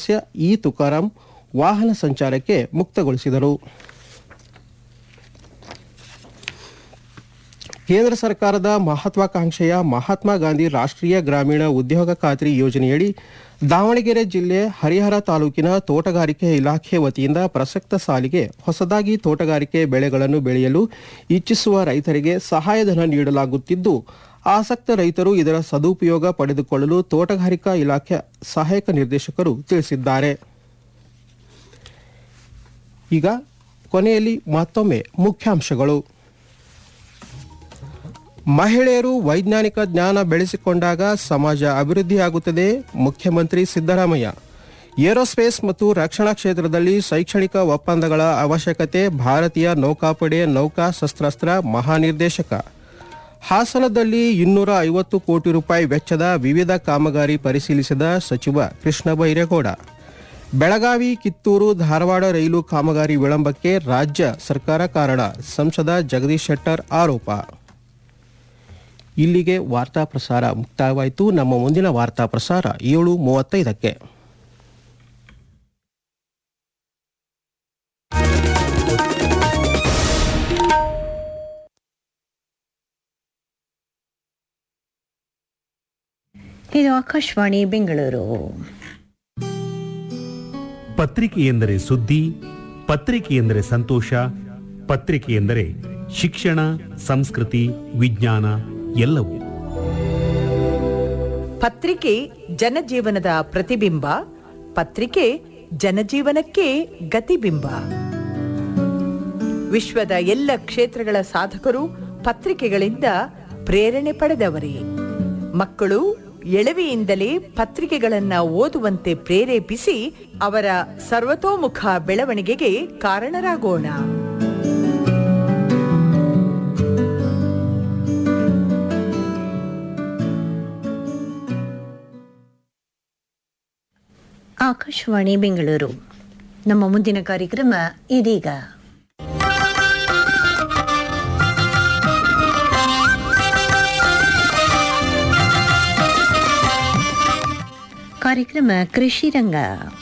ಸದಸ್ಯ ಇ ತುಕಾರಾಂ ವಾಹನ ಸಂಚಾರಕ್ಕೆ ಮುಕ್ತಗೊಳಿಸಿದರು ಕೇಂದ್ರ ಸರ್ಕಾರದ ಮಹತ್ವಾಕಾಂಕ್ಷೆಯ ಮಹಾತ್ಮ ಗಾಂಧಿ ರಾಷ್ಟ್ರೀಯ ಗ್ರಾಮೀಣ ಉದ್ಯೋಗ ಖಾತ್ರಿ ಯೋಜನೆಯಡಿ ದಾವಣಗೆರೆ ಜಿಲ್ಲೆ ಹರಿಹರ ತಾಲೂಕಿನ ತೋಟಗಾರಿಕೆ ಇಲಾಖೆ ವತಿಯಿಂದ ಪ್ರಸಕ್ತ ಸಾಲಿಗೆ ಹೊಸದಾಗಿ ತೋಟಗಾರಿಕೆ ಬೆಳೆಗಳನ್ನು ಬೆಳೆಯಲು ಇಚ್ಛಿಸುವ ರೈತರಿಗೆ ಸಹಾಯಧನ ನೀಡಲಾಗುತ್ತಿದ್ದು ಆಸಕ್ತ ರೈತರು ಇದರ ಸದುಪಯೋಗ ಪಡೆದುಕೊಳ್ಳಲು ತೋಟಗಾರಿಕಾ ಇಲಾಖೆ ಸಹಾಯಕ ನಿರ್ದೇಶಕರು ತಿಳಿಸಿದ್ದಾರೆ ಈಗ ಕೊನೆಯಲ್ಲಿ ಮತ್ತೊಮ್ಮೆ ಮುಖ್ಯಾಂಶಗಳು ಮಹಿಳೆಯರು ವೈಜ್ಞಾನಿಕ ಜ್ಞಾನ ಬೆಳೆಸಿಕೊಂಡಾಗ ಸಮಾಜ ಅಭಿವೃದ್ಧಿಯಾಗುತ್ತದೆ ಮುಖ್ಯಮಂತ್ರಿ ಸಿದ್ದರಾಮಯ್ಯ ಏರೋಸ್ಪೇಸ್ ಮತ್ತು ರಕ್ಷಣಾ ಕ್ಷೇತ್ರದಲ್ಲಿ ಶೈಕ್ಷಣಿಕ ಒಪ್ಪಂದಗಳ ಅವಶ್ಯಕತೆ ಭಾರತೀಯ ನೌಕಾಪಡೆ ನೌಕಾ ಶಸ್ತ್ರಾಸ್ತ್ರ ಮಹಾನಿರ್ದೇಶಕ ಹಾಸನದಲ್ಲಿ ಇನ್ನೂರ ಐವತ್ತು ಕೋಟಿ ರೂಪಾಯಿ ವೆಚ್ಚದ ವಿವಿಧ ಕಾಮಗಾರಿ ಪರಿಶೀಲಿಸಿದ ಸಚಿವ ಕೃಷ್ಣ ಬೈರೇಗೌಡ ಬೆಳಗಾವಿ ಕಿತ್ತೂರು ಧಾರವಾಡ ರೈಲು ಕಾಮಗಾರಿ ವಿಳಂಬಕ್ಕೆ ರಾಜ್ಯ ಸರ್ಕಾರ ಕಾರಣ ಸಂಸದ ಜಗದೀಶ್ ಶೆಟ್ಟರ್ ಆರೋಪ ಇಲ್ಲಿಗೆ ವಾರ್ತಾ ಪ್ರಸಾರ ಮುಕ್ತಾಯವಾಯಿತು ನಮ್ಮ ಮುಂದಿನ ವಾರ್ತಾ ಪ್ರಸಾರ ಏಳು ಮೂವತ್ತೈದಕ್ಕೆ ಇದು ಆಕಾಶವಾಣಿ ಬೆಂಗಳೂರು ಪತ್ರಿಕೆ ಎಂದರೆ ಸುದ್ದಿ ಪತ್ರಿಕೆ ಎಂದರೆ ಸಂತೋಷ ಪತ್ರಿಕೆ ಎಂದರೆ ಶಿಕ್ಷಣ ಸಂಸ್ಕೃತಿ ವಿಜ್ಞಾನ ಎಲ್ಲವೂ ಪತ್ರಿಕೆ ಜನಜೀವನದ ಪ್ರತಿಬಿಂಬ ಪತ್ರಿಕೆ ಜನಜೀವನಕ್ಕೆ ಗತಿಬಿಂಬ ವಿಶ್ವದ ಎಲ್ಲ ಕ್ಷೇತ್ರಗಳ ಸಾಧಕರು ಪತ್ರಿಕೆಗಳಿಂದ ಪ್ರೇರಣೆ ಪಡೆದವರೇ ಮಕ್ಕಳು ಎಳವೆಯಿಂದಲೇ ಪತ್ರಿಕೆಗಳನ್ನ ಓದುವಂತೆ ಪ್ರೇರೇಪಿಸಿ ಅವರ ಸರ್ವತೋಮುಖ ಬೆಳವಣಿಗೆಗೆ ಕಾರಣರಾಗೋಣ ಆಕಾಶವಾಣಿ ಬೆಂಗಳೂರು ನಮ್ಮ ಮುಂದಿನ ಕಾರ್ಯಕ್ರಮ ಇದೀಗ ಕಾರ್ಯಕ್ರಮ ಕೃಷಿ ರಂಗ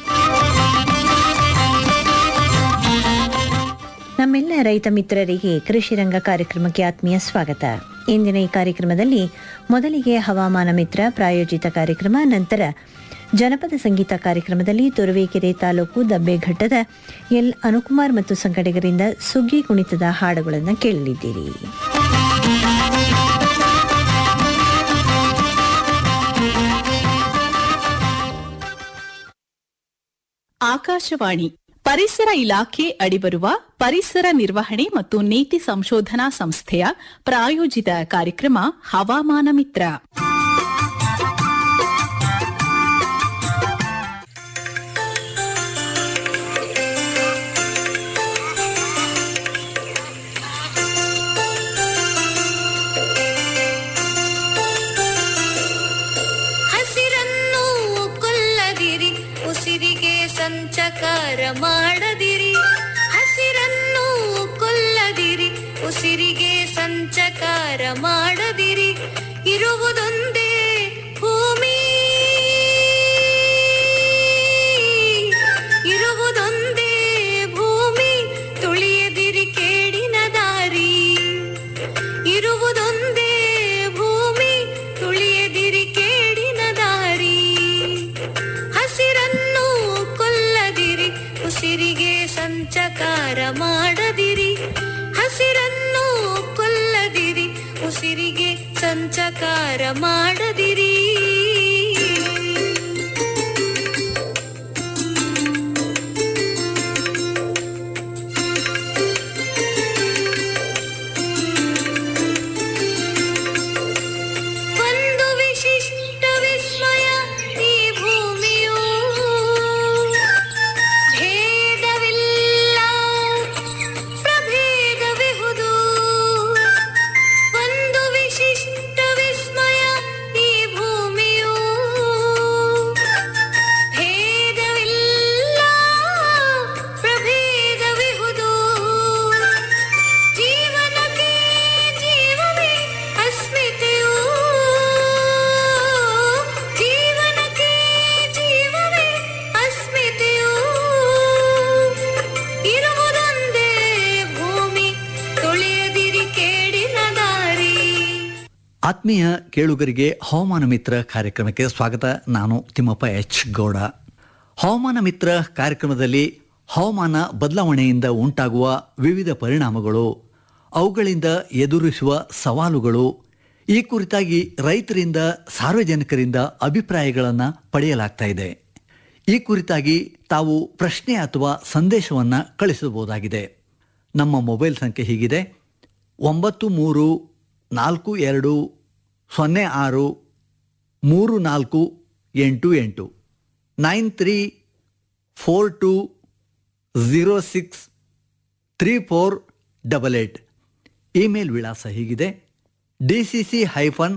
ನಮ್ಮೆಲ್ಲ ರೈತ ಮಿತ್ರರಿಗೆ ಕೃಷಿ ರಂಗ ಕಾರ್ಯಕ್ರಮಕ್ಕೆ ಆತ್ಮೀಯ ಸ್ವಾಗತ ಇಂದಿನ ಈ ಕಾರ್ಯಕ್ರಮದಲ್ಲಿ ಮೊದಲಿಗೆ ಹವಾಮಾನ ಮಿತ್ರ ಪ್ರಾಯೋಜಿತ ಕಾರ್ಯಕ್ರಮ ನಂತರ ಜನಪದ ಸಂಗೀತ ಕಾರ್ಯಕ್ರಮದಲ್ಲಿ ತುರುವೇಕೆರೆ ತಾಲೂಕು ದಬ್ಬೆಘಟ್ಟದ ಎಲ್ ಅನುಕುಮಾರ್ ಮತ್ತು ಸಂಘಟಕರಿಂದ ಸುಗ್ಗಿ ಕುಣಿತದ ಹಾಡುಗಳನ್ನು ಕೇಳಲಿದ್ದೀರಿ ಆಕಾಶವಾಣಿ ಪರಿಸರ ಇಲಾಖೆ ಅಡಿಬರುವ ಪರಿಸರ ನಿರ್ವಹಣೆ ಮತ್ತು ನೀತಿ ಸಂಶೋಧನಾ ಸಂಸ್ಥೆಯ ಪ್ರಾಯೋಜಿತ ಕಾರ್ಯಕ್ರಮ ಹವಾಮಾನ ಮಿತ್ರ ಹಸಿರನ್ನು ಕೊಲ್ಲದಿರಿ ಉಸಿರಿಗೆ ಸಂಚಕಾರ ಮಾಡದಿರಿ ಹಸಿರನ್ನು ಕೊಲ್ಲದಿರಿ ಉಸಿರಿಗೆ ಸಂಚಕಾರ ಮಾಡದಿರಿ ಇರುವುದೊಂದೇ ಭೂಮಿ ಇರುವುದೊಂದೇ ಭೂಮಿ ತುಳಿಯದಿರಿ ಕೇಡಿನ ದಾರಿ ಇರುವುದೊಂದೇ ಭೂಮಿ ತುಳಿಯದಿರಿ ಕೇಡಿನ ದಾರಿ ಹಸಿರನ್ನು ಕೊಲ್ಲದಿರಿ ಉಸಿರಿಗೆ ಸಂಚಕಾರ ಮಾಡದಿರಿ ಹಸಿರನ್ನು ಕೊಲ್ಲದಿರಿ ಉಸಿರಿಗೆ ಸಂಚಕಾರ ಮಾಡದಿರಿ ಒಂದು ವಿಶಿಷ್ಟ ವಿಸ್ಮಯ ಈ ಭೂಮಿಯು ಭೇದವಿಲ್ಲ ಪ್ರಭೇದವಿಹುದು ಒಂದು ವಿಶಿಷ್ಟ ವಿಸ್ಮಯ ಈ ಆತ್ಮೀಯ ಕೇಳುಗರಿಗೆ ಹವಾಮಾನ ಮಿತ್ರ ಕಾರ್ಯಕ್ರಮಕ್ಕೆ ಸ್ವಾಗತ ನಾನು ತಿಮ್ಮಪ್ಪ ಎಚ್ ಗೌಡ ಹವಾಮಾನ ಮಿತ್ರ ಕಾರ್ಯಕ್ರಮದಲ್ಲಿ ಹವಾಮಾನ ಬದಲಾವಣೆಯಿಂದ ಉಂಟಾಗುವ ವಿವಿಧ ಪರಿಣಾಮಗಳು ಅವುಗಳಿಂದ ಎದುರಿಸುವ ಸವಾಲುಗಳು ಈ ಕುರಿತಾಗಿ ರೈತರಿಂದ ಸಾರ್ವಜನಿಕರಿಂದ ಅಭಿಪ್ರಾಯಗಳನ್ನು ಪಡೆಯಲಾಗ್ತಾ ಇದೆ ಈ ಕುರಿತಾಗಿ ತಾವು ಪ್ರಶ್ನೆ ಅಥವಾ ಸಂದೇಶವನ್ನು ಕಳಿಸಬಹುದಾಗಿದೆ ನಮ್ಮ ಮೊಬೈಲ್ ಸಂಖ್ಯೆ ಹೀಗಿದೆ ಒಂಬತ್ತು ಮೂರು ನಾಲ್ಕು ಎರಡು ಸೊನ್ನೆ ಆರು ಮೂರು ನಾಲ್ಕು ಎಂಟು ಎಂಟು nine three four two zero six three four double eight email ವಿಳಾಸ ಹೀಗಿದೆ D C C hyphen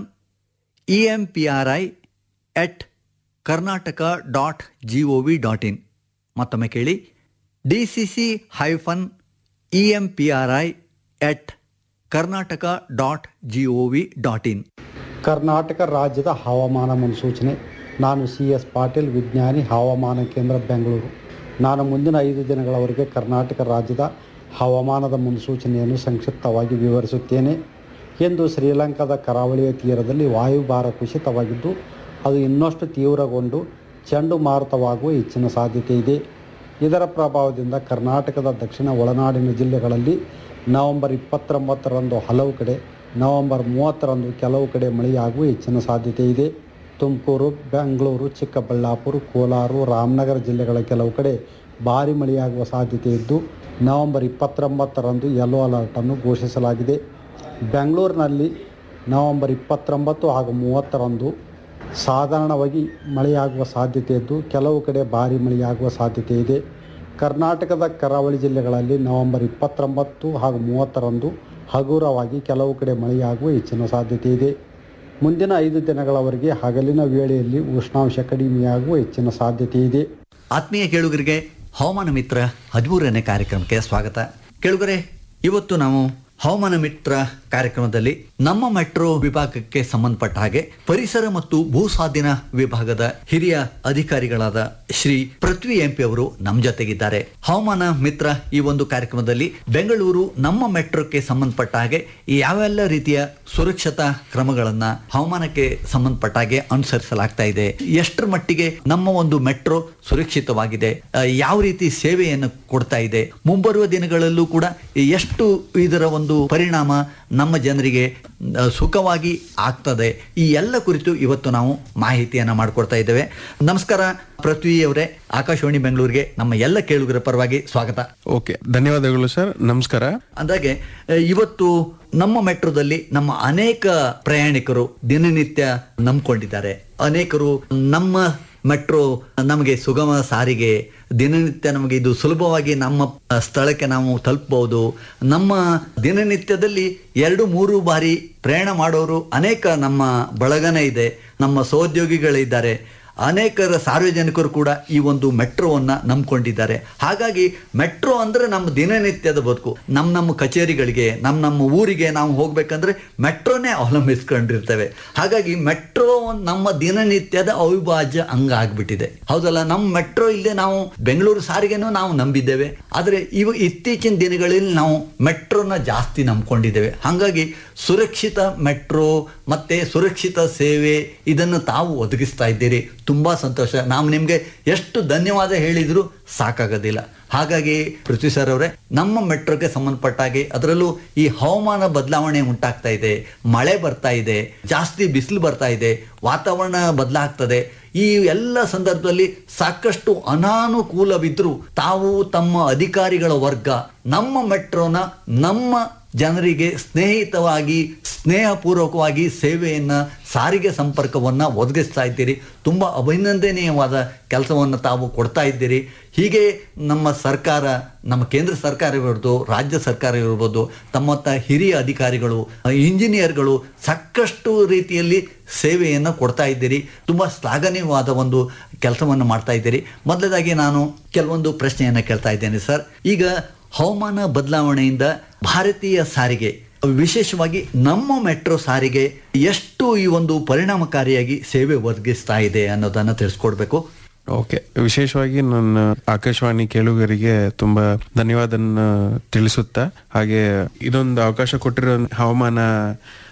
E M P R I at Karnataka dot G O V dot in ಮತ್ತೊಮ್ಮೆ ಕೇಳಿ D C C hyphen E M P R I at Karnataka dot G O V dot in Karnataka ರಾಜ್ಯದ ಹವಾಮಾನ ಮುನ್ಸೂಚನೆ ನಾನು C S Patil ವಿಜ್ಞಾನಿ ಹವಾಮಾನ ಕೇಂದ್ರ ಬೆಂಗಳೂರು ನಾನು ಮುಂದಿನ ಐದು ದಿನಗಳವರೆಗೆ ಕರ್ನಾಟಕ ರಾಜ್ಯದ ಹವಾಮಾನದ ಮುನ್ಸೂಚನೆಯನ್ನು ಸಂಕ್ಷಿಪ್ತವಾಗಿ ವಿವರಿಸುತ್ತೇನೆ ಎಂದು ಶ್ರೀಲಂಕಾದ ಕರಾವಳಿಯ ತೀರದಲ್ಲಿ ವಾಯುಭಾರ ಕುಸಿತವಾಗಿದ್ದು ಅದು ಇನ್ನಷ್ಟು ತೀವ್ರಗೊಂಡು ಚಂಡುಮಾರುತವಾಗುವ ಹೆಚ್ಚಿನ ಸಾಧ್ಯತೆ ಇದೆ ಇದರ ಪ್ರಭಾವದಿಂದ ಕರ್ನಾಟಕದ ದಕ್ಷಿಣ ಒಳನಾಡಿನ ಜಿಲ್ಲೆಗಳಲ್ಲಿ ನವೆಂಬರ್ ಇಪ್ಪತ್ತೊಂಬತ್ತರಂದು ಹಲವು ಕಡೆ ನವೆಂಬರ್ ಮೂವತ್ತರಂದು ಕೆಲವು ಕಡೆ ಮಳೆಯಾಗುವ ಹೆಚ್ಚಿನ ಸಾಧ್ಯತೆ ಇದೆ ತುಮಕೂರು ಬೆಂಗಳೂರು ಚಿಕ್ಕಬಳ್ಳಾಪುರ ಕೋಲಾರ ರಾಮನಗರ ಜಿಲ್ಲೆಗಳ ಕೆಲವು ಕಡೆ ಭಾರಿ ಮಳೆಯಾಗುವ ಸಾಧ್ಯತೆ ಇದ್ದು ನವೆಂಬರ್ ಇಪ್ಪತ್ತೊಂಬತ್ತರಂದು ಯೆಲ್ಲೋ ಅಲರ್ಟನ್ನು ಘೋಷಿಸಲಾಗಿದೆ ಬೆಂಗಳೂರಿನಲ್ಲಿ ನವೆಂಬರ್ ಇಪ್ಪತ್ತೊಂಬತ್ತು ಹಾಗೂ ಮೂವತ್ತರಂದು ಸಾಧಾರಣವಾಗಿ ಮಳೆಯಾಗುವ ಸಾಧ್ಯತೆ ಇದ್ದು ಕೆಲವು ಕಡೆ ಭಾರಿ ಮಳೆಯಾಗುವ ಸಾಧ್ಯತೆ ಇದೆ ಕರ್ನಾಟಕದ ಕರಾವಳಿ ಜಿಲ್ಲೆಗಳಲ್ಲಿ ನವೆಂಬರ್ ಇಪ್ಪತ್ತೊಂಬತ್ತು ಹಾಗೂ ಮೂವತ್ತರಂದು ಹಗುರವಾಗಿ ಕೆಲವು ಕಡೆ ಮಳೆಯಾಗುವ ಹೆಚ್ಚಿನ ಸಾಧ್ಯತೆ ಇದೆ ಮುಂದಿನ ಐದು ದಿನಗಳವರೆಗೆ ಹಗಲಿನ ವೇಳೆಯಲ್ಲಿ ಉಷ್ಣಾಂಶ ಕಡಿಮೆಯಾಗುವ ಹೆಚ್ಚಿನ ಸಾಧ್ಯತೆ ಇದೆ ಆತ್ಮೀಯ ಕೇಳುಗರಿಗೆ ಹವಾಮಾನ ಮಿತ್ರ ಹದಿಮೂರನೇ ಕಾರ್ಯಕ್ರಮಕ್ಕೆ ಸ್ವಾಗತ ಕೇಳುಗರೆ ಇವತ್ತು ನಾವು ಹವಾಮಾನ ಮಿತ್ರ ಕಾರ್ಯಕ್ರಮದಲ್ಲಿ ನಮ್ಮ ಮೆಟ್ರೋ ವಿಭಾಗಕ್ಕೆ ಸಂಬಂಧಪಟ್ಟ ಹಾಗೆ ಪರಿಸರ ಮತ್ತು ಭೂಸ್ವಾಧೀನ ವಿಭಾಗದ ಹಿರಿಯ ಅಧಿಕಾರಿಗಳಾದ ಶ್ರೀ ಪೃಥ್ವಿ ಎಂಪಿ ಅವರು ನಮ್ಮ ಜೊತೆಗಿದ್ದಾರೆ ಹವಾಮಾನ ಮಿತ್ರ ಈ ಒಂದು ಕಾರ್ಯಕ್ರಮದಲ್ಲಿ ಬೆಂಗಳೂರು ನಮ್ಮ ಮೆಟ್ರೋಕ್ಕೆ ಸಂಬಂಧಪಟ್ಟ ಹಾಗೆ ಯಾವೆಲ್ಲ ರೀತಿಯ ಸುರಕ್ಷತಾ ಕ್ರಮಗಳನ್ನ ಹವಾಮಾನಕ್ಕೆ ಸಂಬಂಧಪಟ್ಟ ಹಾಗೆ ಅನುಸರಿಸಲಾಗ್ತಾ ಇದೆ ಎಷ್ಟರ ಮಟ್ಟಿಗೆ ನಮ್ಮ ಒಂದು ಮೆಟ್ರೋ ಸುರಕ್ಷಿತವಾಗಿದೆ ಆ, ಯಾವ ರೀತಿ ಸೇವೆಯನ್ನು ಕೊಡ್ತಾ ಇದೆ ಮುಂಬರುವ ದಿನಗಳಲ್ಲೂ ಕೂಡ ಎಷ್ಟು ಇದರ ಒಂದು ಪರಿಣಾಮ ನಮ್ಮ ಜನರಿಗೆ ಆ, ಸುಖವಾಗಿ ಆಗ್ತದೆ ಈ ಎಲ್ಲ ಕುರಿತು ಇವತ್ತು ನಾವು ಮಾಹಿತಿಯನ್ನ ಮಾಡಿಕೊಡ್ತಾ ಇದ್ದೇವೆ ನಮಸ್ಕಾರ ಪೃಥ್ವಿ ಅವರೇ ಆಕಾಶವಾಣಿ ಬೆಂಗಳೂರಿಗೆ ನಮ್ಮ ಎಲ್ಲ ಕೇಳುಗರ ಪರವಾಗಿ ಸ್ವಾಗತ ಓಕೆ ಧನ್ಯವಾದಗಳು ಸರ್ ನಮಸ್ಕಾರ ಅಂದಾಗೆ ಆ, ಇವತ್ತು ನಮ್ಮ ಮೆಟ್ರೋದಲ್ಲಿ ನಮ್ಮ ಅನೇಕ ಪ್ರಯಾಣಿಕರು ದಿನನಿತ್ಯ ನಂಬ್ಕೊಂಡಿದ್ದಾರೆ ಅನೇಕರು ನಮ್ಮ ಮೆಟ್ರೋ ನಮಗೆ ಸುಗಮ ಸಾರಿಗೆ ದಿನನಿತ್ಯ ನಮಗೆ ಇದು ಸುಲಭವಾಗಿ ನಮ್ಮ ಆ, ಸ್ಥಳಕ್ಕೆ ನಾವು ತಲುಪಬಹುದು ನಮ್ಮ ದಿನನಿತ್ಯದಲ್ಲಿ ಎರಡು ಮೂರು ಬಾರಿ ಪ್ರಯಾಣ ಮಾಡೋರು ಅನೇಕ ನಮ್ಮ ಬಳಗನೇ ಇದೆ ನಮ್ಮ ಸಹೋದ್ಯೋಗಿಗಳಿದ್ದಾರೆ ಅನೇಕರ ಸಾರ್ವಜನಿಕರು ಕೂಡ ಈ ಒಂದು ಮೆಟ್ರೋವನ್ನ ನಂಬ್ಕೊಂಡಿದ್ದಾರೆ ಹಾಗಾಗಿ ಮೆಟ್ರೋ ಅಂದ್ರೆ ನಮ್ಮ ದಿನನಿತ್ಯದ ಬದುಕು ನಮ್ಮ ನಮ್ಮ ಕಚೇರಿಗಳಿಗೆ ನಮ್ಮ ನಮ್ಮ ಊರಿಗೆ ನಾವು ಹೋಗ್ಬೇಕಂದ್ರೆ ಮೆಟ್ರೋನೇ ಅವಲಂಬಿಸ್ಕೊಂಡಿರ್ತೇವೆ ಹಾಗಾಗಿ ಮೆಟ್ರೋ ನಮ್ಮ ದಿನನಿತ್ಯದ ಅವಿಭಾಜ್ಯ ಅಂಗ ಆಗ್ಬಿಟ್ಟಿದೆ ಹೌದಲ್ಲ ನಮ್ಮ ಮೆಟ್ರೋ ಇಲ್ಲದೆ ನಾವು ಬೆಂಗಳೂರು ಸಾರಿಗೆನೂ ನಾವು ನಂಬಿದ್ದೇವೆ ಆದರೆ ಇವ ಇತ್ತೀಚಿನ ದಿನಗಳಲ್ಲಿ ನಾವು ಮೆಟ್ರೋನ ಜಾಸ್ತಿ ನಂಬ್ಕೊಂಡಿದ್ದೇವೆ ಹಾಗಾಗಿ ಸುರಕ್ಷಿತ ಮೆಟ್ರೋ ಮತ್ತೆ ಸುರಕ್ಷಿತ ಸೇವೆ ಇದನ್ನು ತಾವು ಒದಗಿಸ್ತಾ ಇದ್ದೀರಿ ತುಂಬಾ ಸಂತೋಷ ನಾವು ನಿಮಗೆ ಎಷ್ಟು ಧನ್ಯವಾದ ಹೇಳಿದ್ರು ಸಾಕಾಗೋದಿಲ್ಲ ಹಾಗಾಗಿ ಪೃಥ್ವಿ ಸರ್ ಅವರೇ ನಮ್ಮ ಮೆಟ್ರೋಗೆ ಸಂಬಂಧಪಟ್ಟ ಹಾಗೆ ಅದರಲ್ಲೂ ಈ ಹವಾಮಾನ ಬದಲಾವಣೆ ಉಂಟಾಗ್ತಾ ಇದೆ ಮಳೆ ಬರ್ತಾ ಇದೆ ಜಾಸ್ತಿ ಬಿಸಿಲು ಬರ್ತಾ ಇದೆ ವಾತಾವರಣ ಬದಲಾಗ್ತದೆ ಈ ಎಲ್ಲ ಸಂದರ್ಭದಲ್ಲಿ ಸಾಕಷ್ಟು ಅನಾನುಕೂಲವಿದ್ರೂ ತಾವು ತಮ್ಮ ಅಧಿಕಾರಿಗಳ ವರ್ಗ ನಮ್ಮ ಮೆಟ್ರೋನ ನಮ್ಮ ಜನರಿಗೆ ಸ್ನೇಹಿತವಾಗಿ ಸ್ನೇಹಪೂರ್ವಕವಾಗಿ ಸೇವೆಯನ್ನ ಸಾರಿಗೆ ಸಂಪರ್ಕವನ್ನ ಒದಗಿಸ್ತಾ ಇದ್ದೀರಿ ತುಂಬಾ ಅಭಿನಂದನೀಯವಾದ ಕೆಲಸವನ್ನು ತಾವು ಕೊಡ್ತಾ ಇದ್ದೀರಿ ಹೀಗೆ ನಮ್ಮ ಸರ್ಕಾರ ನಮ್ಮ ಕೇಂದ್ರ ಸರ್ಕಾರ ಇರ್ಬೋದು ರಾಜ್ಯ ಸರ್ಕಾರ ಇರ್ಬೋದು ತಮ್ಮತ್ತ ಹಿರಿಯ ಅಧಿಕಾರಿಗಳು ಇಂಜಿನಿಯರ್ಗಳು ಸಾಕಷ್ಟು ರೀತಿಯಲ್ಲಿ ಸೇವೆಯನ್ನು ಕೊಡ್ತಾ ಇದ್ದೀರಿ ತುಂಬ ಶ್ಲಾಘನೀಯವಾದ ಒಂದು ಕೆಲಸವನ್ನು ಮಾಡ್ತಾ ಇದ್ದೀರಿ ಮೊದಲದಾಗಿ ನಾನು ಕೆಲವೊಂದು ಪ್ರಶ್ನೆಯನ್ನು ಕೇಳ್ತಾ ಇದ್ದೇನೆ ಸರ್ ಈಗ ಹವಾಮಾನ ಬದಲಾವಣೆಯಿಂದ ಭಾರತೀಯ ಸಾರಿಗೆ ವಿಶೇಷವಾಗಿ ನಮ್ಮ ಮೆಟ್ರೋ ಸಾರಿಗೆ ಎಷ್ಟು ಈ ಒಂದು ಪರಿಣಾಮಕಾರಿಯಾಗಿ ಸೇವೆ ಒದಗಿಸ್ತಾ ಇದೆ ಅನ್ನೋದನ್ನ ತಿಳಿಸ್ಕೊಡ್ಬೇಕು ಓಕೆ ವಿಶೇಷವಾಗಿ ನನ್ನ ಆಕಾಶವಾಣಿ ಕೇಳುಗರಿಗೆ ತುಂಬಾ ಧನ್ಯವಾದನ ತಿಳಿಸುತ್ತಾ ಹಾಗೆ ಇದೊಂದು ಅವಕಾಶ ಕೊಟ್ಟಿರೋ ಹವಾಮಾನ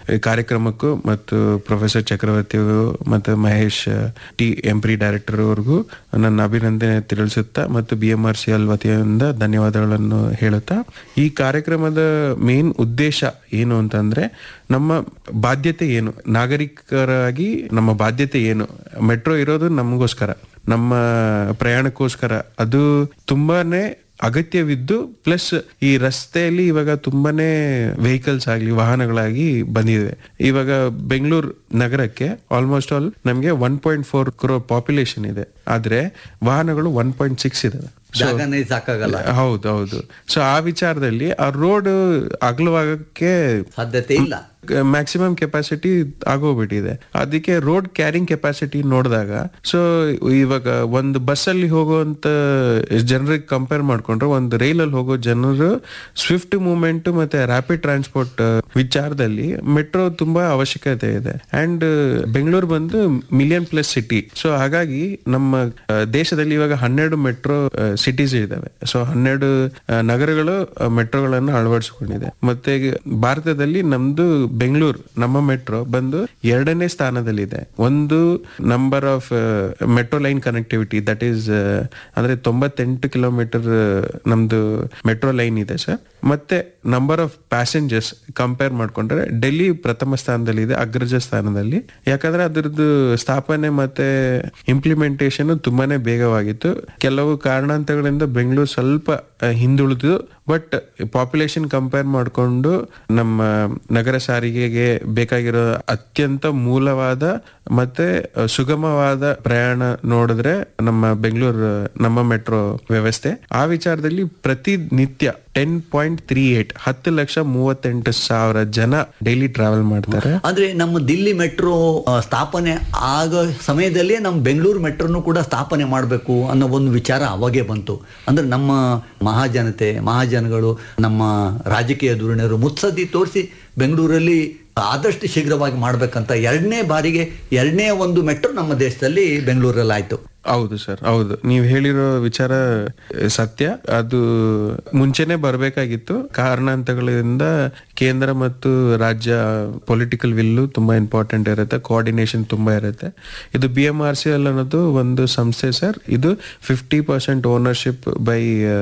ಈ ಕಾರ್ಯಕ್ರಮಕ್ಕೂ ಮತ್ತು ಪ್ರೊಫೆಸರ್ ಚಕ್ರವರ್ತಿ ಅವರು ಮತ್ತು ಮಹೇಶ್ ಟಿ ಎಂಪ್ರಿ ಡೈರೆಕ್ಟರ್ ಅವ್ರಿಗೂ ನನ್ನ ಅಭಿನಂದನೆ ತಿಳಿಸುತ್ತಾ ಮತ್ತು B M R C L ವತಿಯಿಂದ ಧನ್ಯವಾದಗಳನ್ನು ಹೇಳುತ್ತಾ ಈ ಕಾರ್ಯಕ್ರಮದ ಮೇನ್ ಉದ್ದೇಶ ಏನು ಅಂತಂದ್ರೆ ನಮ್ಮ ಬಾಧ್ಯತೆ ಏನು ನಾಗರಿಕರಾಗಿ ನಮ್ಮ ಬಾಧ್ಯತೆ ಏನು ಮೆಟ್ರೋ ಇರೋದು ನಮಗೋಸ್ಕರ ನಮ್ಮ ಪ್ರಯಾಣಕ್ಕೋಸ್ಕರ ಅದು ತುಂಬಾನೇ ಅಗತ್ಯವಿದ್ದು ಪ್ಲಸ್ ಈ ರಸ್ತೆಯಲ್ಲಿ ಇವಾಗ ತುಂಬಾನೇ ವೆಹಿಕಲ್ಸ್ ಆಗಲಿ ವಾಹನಗಳಾಗಿ ಬಂದಿದೆ ಇವಾಗ ಬೆಂಗಳೂರು ನಗರಕ್ಕೆ ಆಲ್ಮೋಸ್ಟ್ ಆಲ್ ನಮಗೆ one point four crore population ಇದೆ ಆದ್ರೆ ವಾಹನಗಳು ಒನ್ ಪಾಯಿಂಟ್ ಸಿಕ್ಸ್ ಇದಾವೆ ಜಾಗನೇ ಸಾಕಾಗಲ್ಲ ಹೌದು ಹೌದು ಸೊ ಆ ವಿಚಾರದಲ್ಲಿ ಆ ರೋಡ್ ಅಗಲವಾಗಕ್ಕೆ ಸಾಧ್ಯತೆ ಇಲ್ಲ ಮ್ಯಾಕ್ಸಿಮಮ್ ಕೆಪಾಸಿಟಿ ಆಗೋಗ್ಬಿಟ್ಟಿದೆ ಅದಕ್ಕೆ ರೋಡ್ ಕ್ಯಾರಿಂಗ್ ಕೆಪಾಸಿಟಿ ನೋಡಿದಾಗ ಸೊ ಇವಾಗ ಒಂದು ಬಸ್ ಅಲ್ಲಿ ಹೋಗುವಂತ ಜನರಿಗೆ ಕಂಪೇರ್ ಮಾಡ್ಕೊಂಡ್ರೆ ಒಂದು ರೈಲ್ ಅಲ್ಲಿ ಹೋಗೋ ಜನರು ಸ್ವಿಫ್ಟ್ ಮೂವ್ಮೆಂಟ್ ಮತ್ತೆ ರ್ಯಾಪಿಡ್ ಟ್ರಾನ್ಸ್ಪೋರ್ಟ್ ವಿಚಾರದಲ್ಲಿ ಮೆಟ್ರೋ ತುಂಬಾ ಅವಶ್ಯಕತೆ ಇದೆ ಅಂಡ್ ಬೆಂಗಳೂರು ಬಂದು ಮಿಲಿಯನ್ ಪ್ಲಸ್ ಸಿಟಿ ಸೊ ಹಾಗಾಗಿ ನಮ್ಮ ಆ, ದೇಶದಲ್ಲಿ ಇವಾಗ ಹನ್ನೆರಡು ಮೆಟ್ರೋ ಸಿಟೀಸ್ ಇದಾವೆ ಸೊ ಹನ್ನೆರಡು ಆ, ನಗರಗಳು ಮೆಟ್ರೋಗಳನ್ನು ಅಳವಡಿಸಿಕೊಂಡಿದೆ ಮತ್ತೆ ಭಾರತದಲ್ಲಿ ನಮ್ದು ಬೆಂಗಳೂರು ನಮ್ಮ ಮೆಟ್ರೋ ಬಂದು ಎರಡನೇ ಸ್ಥಾನದಲ್ಲಿದೆ ಒಂದು number of metro line connectivity that is ಅಂದ್ರೆ ತೊಂಬತ್ತೆಂಟು ಕಿಲೋಮೀಟರ್ ನಮ್ದು ಮೆಟ್ರೋ ಲೈನ್ ಇದೆ ಸರ್ ಮತ್ತೆ ನಂಬರ್ ಆಫ್ ಪ್ಯಾಸೆಂಜರ್ಸ್ ಕಂಪೇರ್ ಮಾಡ್ಕೊಂಡ್ರೆ ಡೆಲ್ಲಿ ಪ್ರಥಮ ಸ್ಥಾನದಲ್ಲಿದೆ ಅಗ್ರಜ ಸ್ಥಾನದಲ್ಲಿ ಯಾಕಂದ್ರೆ ಅದ್ರದ್ದು ಸ್ಥಾಪನೆ ಮತ್ತೆ ಇಂಪ್ಲಿಮೆಂಟೇಷನ್ ತುಂಬಾನೇ ಬೇಗವಾಗಿತ್ತು ಕೆಲವು ಕಾರಣಾಂತರಗಳಿಂದ ಬೆಂಗಳೂರು ಸ್ವಲ್ಪ ಆ, ಹಿಂದುಳಿದು ಬಟ್ ಪಾಪ್ಯುಲೇಷನ್ ಕಂಪೇರ್ ಮಾಡಿಕೊಂಡು ನಮ್ಮ ನಗರ ಸಾರಿಗೆಗೆ ಬೇಕಾಗಿರೋ ಅತ್ಯಂತ ಮೂಲವಾದ ಮತ್ತೆ ಆ, ಸುಗಮವಾದ ಪ್ರಯಾಣ ನೋಡಿದ್ರೆ ನಮ್ಮ ಬೆಂಗಳೂರು ನಮ್ಮ ಮೆಟ್ರೋ ವ್ಯವಸ್ಥೆ ಆ ವಿಚಾರದಲ್ಲಿ ಪ್ರತಿನಿತ್ಯ ಟೆನ್ ಪಾಯಿಂಟ್ ತ್ರೀ ಏಟ್ ಹತ್ತು ಲಕ್ಷ ಮೂವತ್ತೆಂಟು ಸಾವಿರ ಜನ ಡೈಲಿ ಟ್ರಾವೆಲ್ ಮಾಡ್ತಾರೆ ಅಂದ್ರೆ ನಮ್ಮ ದಿಲ್ಲಿ ಮೆಟ್ರೋ ಆ, ಸ್ಥಾಪನೆ ಆಗೋ ಸಮಯದಲ್ಲೇ ನಮ್ಮ ಬೆಂಗಳೂರು ಮೆಟ್ರೋನು ಕೂಡ ಸ್ಥಾಪನೆ ಮಾಡಬೇಕು ಅನ್ನೋ ಒಂದು ವಿಚಾರ ಅವಾಗೇ ಬಂತು ಅಂದ್ರೆ ನಮ್ಮ ಮಹಾಜನತೆ ಮಹಾಜನಗಳು ನಮ್ಮ ರಾಜಕೀಯ ಧೋರಣೆಯರು ಮುತ್ಸದ್ದಿ ತೋರಿಸಿ ಬೆಂಗಳೂರಲ್ಲಿ ಆದಷ್ಟು ಶೀಘ್ರವಾಗಿ ಮಾಡ್ಬೇಕಂತ ಎರಡನೇ ಬಾರಿಗೆ ಎರಡನೇ ಒಂದು ಮೆಟ್ರೋ ನಮ್ಮ ದೇಶದಲ್ಲಿ ಬೆಂಗಳೂರಲ್ಲಿ ಆಯ್ತು ಹೌದು ಸರ್ ಹೌದು ನೀವು ಹೇಳಿರೋ ವಿಚಾರ ಆ, ಸತ್ಯ ಅದು ಮುಂಚೆನೆ ಬರಬೇಕಾಗಿತ್ತು ಕಾರಣಾಂತರಗಳಿಂದ ಕೇಂದ್ರ ಮತ್ತು ರಾಜ್ಯ ಪೊಲಿಟಿಕಲ್ ವಿಲ್ಲು ತುಂಬಾ ಇಂಪಾರ್ಟೆಂಟ್ ಇರುತ್ತೆ ಕೋಆರ್ಡಿನೇಷನ್ ತುಂಬಾ ಇರುತ್ತೆ ಇದು B M R C L ಅನ್ನೋದು ಒಂದು ಸಂಸ್ಥೆ ಸರ್ ಇದು ಫಿಫ್ಟಿ ಪರ್ಸೆಂಟ್ ಓನರ್ಶಿಪ್ ಬೈ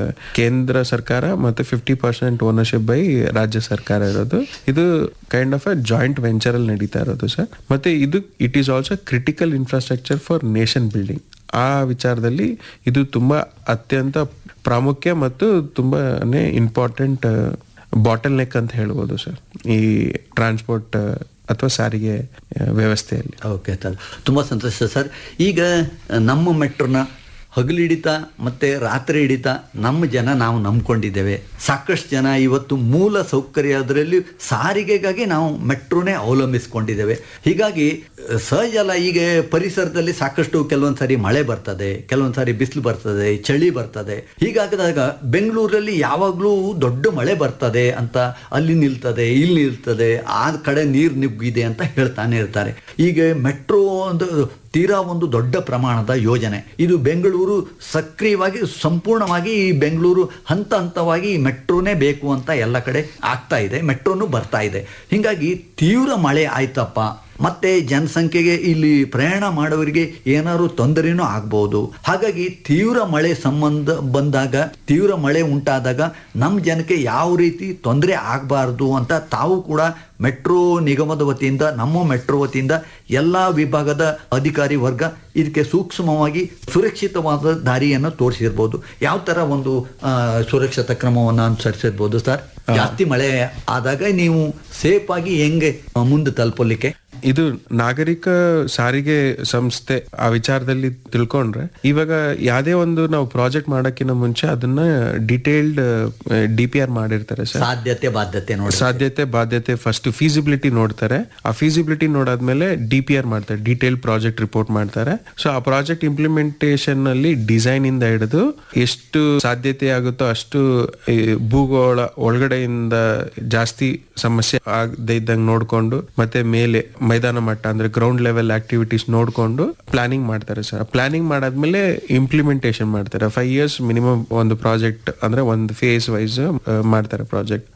ಕೇಂದ್ರ ಸರ್ಕಾರ ಮತ್ತು ಫಿಫ್ಟಿ ಪರ್ಸೆಂಟ್ ಓನರ್ಶಿಪ್ ಬೈ ರಾಜ್ಯ ಸರ್ಕಾರ ಇರೋದು ಇದು kind of a joint venture ಅಲ್ಲಿ ನಡೀತಾ ಇರೋದು ಸರ್ ಮತ್ತೆ ಇದು it is also critical infrastructure for nation building ಆ ವಿಚಾರದಲ್ಲಿ ಇದು ತುಂಬಾ ಅತ್ಯಂತ ಪ್ರಾಮುಖ್ಯ ಮತ್ತು ತುಂಬಾನೇ ಇಂಪಾರ್ಟೆಂಟ್ ಬಾಟಲ್ ನೆಕ್ ಅಂತ ಹೇಳ್ಬೋದು ಸರ್ ಈ ಟ್ರಾನ್ಸ್ಪೋರ್ಟ್ ಅಥವಾ ಸಾರಿಗೆ ಆ, ವ್ಯವಸ್ಥೆಯಲ್ಲಿ ಓಕೆ ಸರ್ ತುಂಬ ಸಂತೋಷ ಸರ್ ಈಗ ನಮ್ಮ ಮೆಟ್ರೋನ ಹಗಲಿಡಿತ ಮತ್ತೆ ರಾತ್ರಿ ಹಿಡಿತ ನಮ್ಮ ಜನ ನಾವು ನಂಬ್ಕೊಂಡಿದ್ದೇವೆ ಸಾಕಷ್ಟು ಜನ ಇವತ್ತು ಮೂಲ ಸೌಕರ್ಯ ಅದರಲ್ಲಿ ಸಾರಿಗೆಗಾಗಿ ನಾವು ಮೆಟ್ರೋನೇ ಅವಲಂಬಿಸ್ಕೊಂಡಿದ್ದೇವೆ ಹೀಗಾಗಿ ಅಹ್, ಸಹಜ ಅಲ್ಲ ಈಗ ಪರಿಸರದಲ್ಲಿ ಸಾಕಷ್ಟು ಕೆಲವೊಂದು ಸಾರಿ ಮಳೆ ಬರ್ತದೆ ಕೆಲವೊಂದು ಸಾರಿ ಬಿಸಿಲು ಬರ್ತದೆ ಚಳಿ ಬರ್ತದೆ ಹೀಗಾಗದಾಗ ಬೆಂಗಳೂರಲ್ಲಿ ಯಾವಾಗಲೂ ದೊಡ್ಡ ಮಳೆ ಬರ್ತದೆ ಅಂತ ಅಲ್ಲಿ ನಿಲ್ತದೆ ಇಲ್ಲಿ ನಿಲ್ತದೆ ಆ ಕಡೆ ನೀರು ನುಗ್ಗಿದೆ ಅಂತ ಹೇಳ್ತಾನೆ ಇರ್ತಾರೆ ಈಗ ಮೆಟ್ರೋ ಒಂದು ತೀರಾ ಒಂದು ದೊಡ್ಡ ಪ್ರಮಾಣದ ಯೋಜನೆ ಇದು ಬೆಂಗಳೂರು ಸಕ್ರಿಯವಾಗಿ ಸಂಪೂರ್ಣವಾಗಿ ಈ ಬೆಂಗಳೂರು ಹಂತ ಹಂತವಾಗಿ ಈ ಮೆಟ್ರೋನೇ ಬೇಕು ಅಂತ ಎಲ್ಲ ಕಡೆ ಆಗ್ತಾ ಇದೆ ಮೆಟ್ರೋನು ಬರ್ತಾ ಇದೆ ಹೀಗಾಗಿ ತೀವ್ರ ಮಳೆ ಆಯ್ತಪ್ಪ ಮತ್ತೆ ಜನಸಂಖ್ಯೆಗೆ ಇಲ್ಲಿ ಪ್ರಯಾಣ ಮಾಡೋರಿಗೆ ಏನಾದ್ರು ತೊಂದರೆನೂ ಆಗ್ಬೋದು ಹಾಗಾಗಿ ತೀವ್ರ ಮಳೆ ಸಂಬಂಧ ಬಂದಾಗ ತೀವ್ರ ಮಳೆ ಉಂಟಾದಾಗ ನಮ್ಮ ಜನಕ್ಕೆ ಯಾವ ರೀತಿ ತೊಂದರೆ ಆಗಬಾರ್ದು ಅಂತ ತಾವು ಕೂಡ ಮೆಟ್ರೋ ನಿಗಮದ ವತಿಯಿಂದ ನಮ್ಮ ಮೆಟ್ರೋ ವತಿಯಿಂದ ಎಲ್ಲ ವಿಭಾಗದ ಅಧಿಕಾರಿ ವರ್ಗ ಇದಕ್ಕೆ ಸೂಕ್ಷ್ಮವಾಗಿ ಸುರಕ್ಷಿತವಾದ ದಾರಿಯನ್ನು ತೋರಿಸಿರ್ಬೋದು ಯಾವ ತರ ಒಂದು ಆ, ಸುರಕ್ಷತಾ ಕ್ರಮವನ್ನು ಅನುಸರಿಸಿರ್ಬೋದು ಸರ್ ಜಾಸ್ತಿ ಮಳೆ ಆದಾಗ ನೀವು ಸೇಫ್ ಆಗಿ ಹೆಂಗೆ ಆ, ಮುಂದೆ ತಲುಪಲಿಕ್ಕೆ ಇದು ನಾಗರಿಕ ಸಾರಿಗೆ ಸಂಸ್ಥೆ ಆ ವಿಚಾರದಲ್ಲಿ ತಿಳ್ಕೊಂಡ್ರೆ ಇವಾಗ ಯಾವ್ದೇ ಒಂದು ನಾವು ಪ್ರಾಜೆಕ್ಟ್ ಮಾಡಕ್ಕಿಂತ ಮುಂಚೆ ಅದನ್ನ ಡಿಟೇಲ್ಡ್ ಡಿ ಪಿ ಆರ್ ಮಾಡಿರ್ತಾರೆ ಸರ್ ಸಾಧ್ಯತೆ ಬಾಧ್ಯತೆ ನೋಡಿ ಸಾಧ್ಯತೆ ಬಾಧ್ಯತೆ ಫಸ್ಟ್ ಫೀಸಿಬಿಲಿಟಿ ನೋಡ್ತಾರೆ ಆ ಫೀಸಿಬಿಲಿಟಿ ನೋಡಾದ್ಮೇಲೆ ಡಿ ಪಿ ಆರ್ ಮಾಡ್ತಾರೆ ಡೀಟೇಲ್ ಪ್ರಾಜೆಕ್ಟ್ ರಿಪೋರ್ಟ್ ಮಾಡ್ತಾರೆ ಸೊ ಆ ಪ್ರಾಜೆಕ್ಟ್ ಇಂಪ್ಲಿಮೆಂಟೇಷನ್ ಅಲ್ಲಿ ಡಿಸೈನ್ ಇಂದ ಹಿಡಿದು ಎಷ್ಟು ಸಾಧ್ಯತೆ ಆಗುತ್ತೋ ಅಷ್ಟು ಈ ಭೂಗೋಳ ಒಳಗಡೆಯಿಂದ ಜಾಸ್ತಿ ಸಮಸ್ಯೆ ಆಗದೆ ಇದ್ದಂಗೆ ನೋಡ್ಕೊಂಡು ಮತ್ತೆ ಮೇಲೆ ಮೈದಾನ ಮಟ್ಟ ಅಂದ್ರೆ ಗ್ರೌಂಡ್ ಲೆವೆಲ್ ಆಕ್ಟಿವಿಟೀಸ್ ನೋಡ್ಕೊಂಡು ಪ್ಲಾನಿಂಗ್ ಮಾಡ್ತಾರೆ ಸರ್ ಪ್ಲಾನಿಂಗ್ ಮಾಡಾದ್ಮೇಲೆ ಇಂಪ್ಲಿಮೆಂಟೇಷನ್ ಮಾಡ್ತಾರೆ ಫೈವ್ ಇಯರ್ಸ್ ಮಿನಿಮಮ್ ಒಂದು ಪ್ರಾಜೆಕ್ಟ್ ಅಂದ್ರೆ ಒಂದು ಫೇಸ್ ವೈಸ್ ಮಾಡ್ತಾರೆ ಪ್ರಾಜೆಕ್ಟ್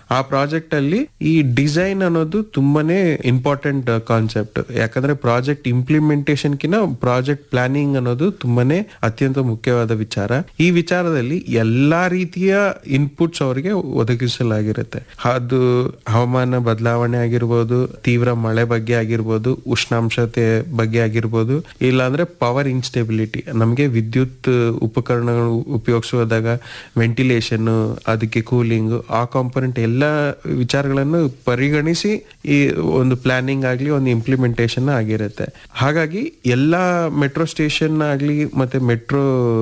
ಆ ಪ್ರಾಜೆಕ್ಟ್ ಅಲ್ಲಿ ಈ ಡಿಸೈನ್ ಅನ್ನೋದು ತುಂಬಾನೇ ಇಂಪಾರ್ಟೆಂಟ್ ಕಾನ್ಸೆಪ್ಟ್ ಯಾಕಂದ್ರೆ ಪ್ರಾಜೆಕ್ಟ್ ಇಂಪ್ಲಿಮೆಂಟೇಷನ್ ಕಿನ ಪ್ರಾಜೆಕ್ಟ್ ಪ್ಲಾನಿಂಗ್ ಅನ್ನೋದು ತುಂಬಾನೇ ಅತ್ಯಂತ ಮುಖ್ಯವಾದ ವಿಚಾರ ಈ ವಿಚಾರದಲ್ಲಿ ಎಲ್ಲಾ ರೀತಿಯ ಇನ್ಪುಟ್ಸ್ ಅವರಿಗೆ ಒದಗಿಸಲಾಗಿರುತ್ತೆ ಅದು ಹವಾಮಾನ ಬದಲಾವಣೆ ಆಗಿರ್ಬೋದು ತೀವ್ರ ಮಳೆ ಬಗ್ಗೆ ಆಗಿರ್ಬೋದು ಉಷ್ಣಾಂಶತೆ ಬಗ್ಗೆ ಆಗಿರ್ಬೋದು ಇಲ್ಲಾಂದ್ರೆ ಪವರ್ ಇನ್ಸ್ಟೆಬಿಲಿಟಿ ನಮಗೆ ವಿದ್ಯುತ್ ಉಪಕರಣಗಳು ಉಪಯೋಗಿಸುವಾಗ ವೆಂಟಿಲೇಷನ್ ಅದಕ್ಕೆ ಕೂಲಿಂಗ್ ಆ ಕಾಂಪೊನೆಂಟ್ ಎಲ್ಲ ವಿಚಾರಗಳನ್ನು ಪರಿಗಣಿಸಿ ಈ ಒಂದು ಪ್ಲಾನಿಂಗ್ ಆಗ್ಲಿ ಒಂದು ಇಂಪ್ಲಿಮೆಂಟೇಷನ್ ಆಗಿರುತ್ತೆ ಹಾಗಾಗಿ ಎಲ್ಲಾ ಮೆಟ್ರೋ ಸ್ಟೇಷನ್ ಆಗ್ಲಿ ಮತ್ತೆ ಮೆಟ್ರೋ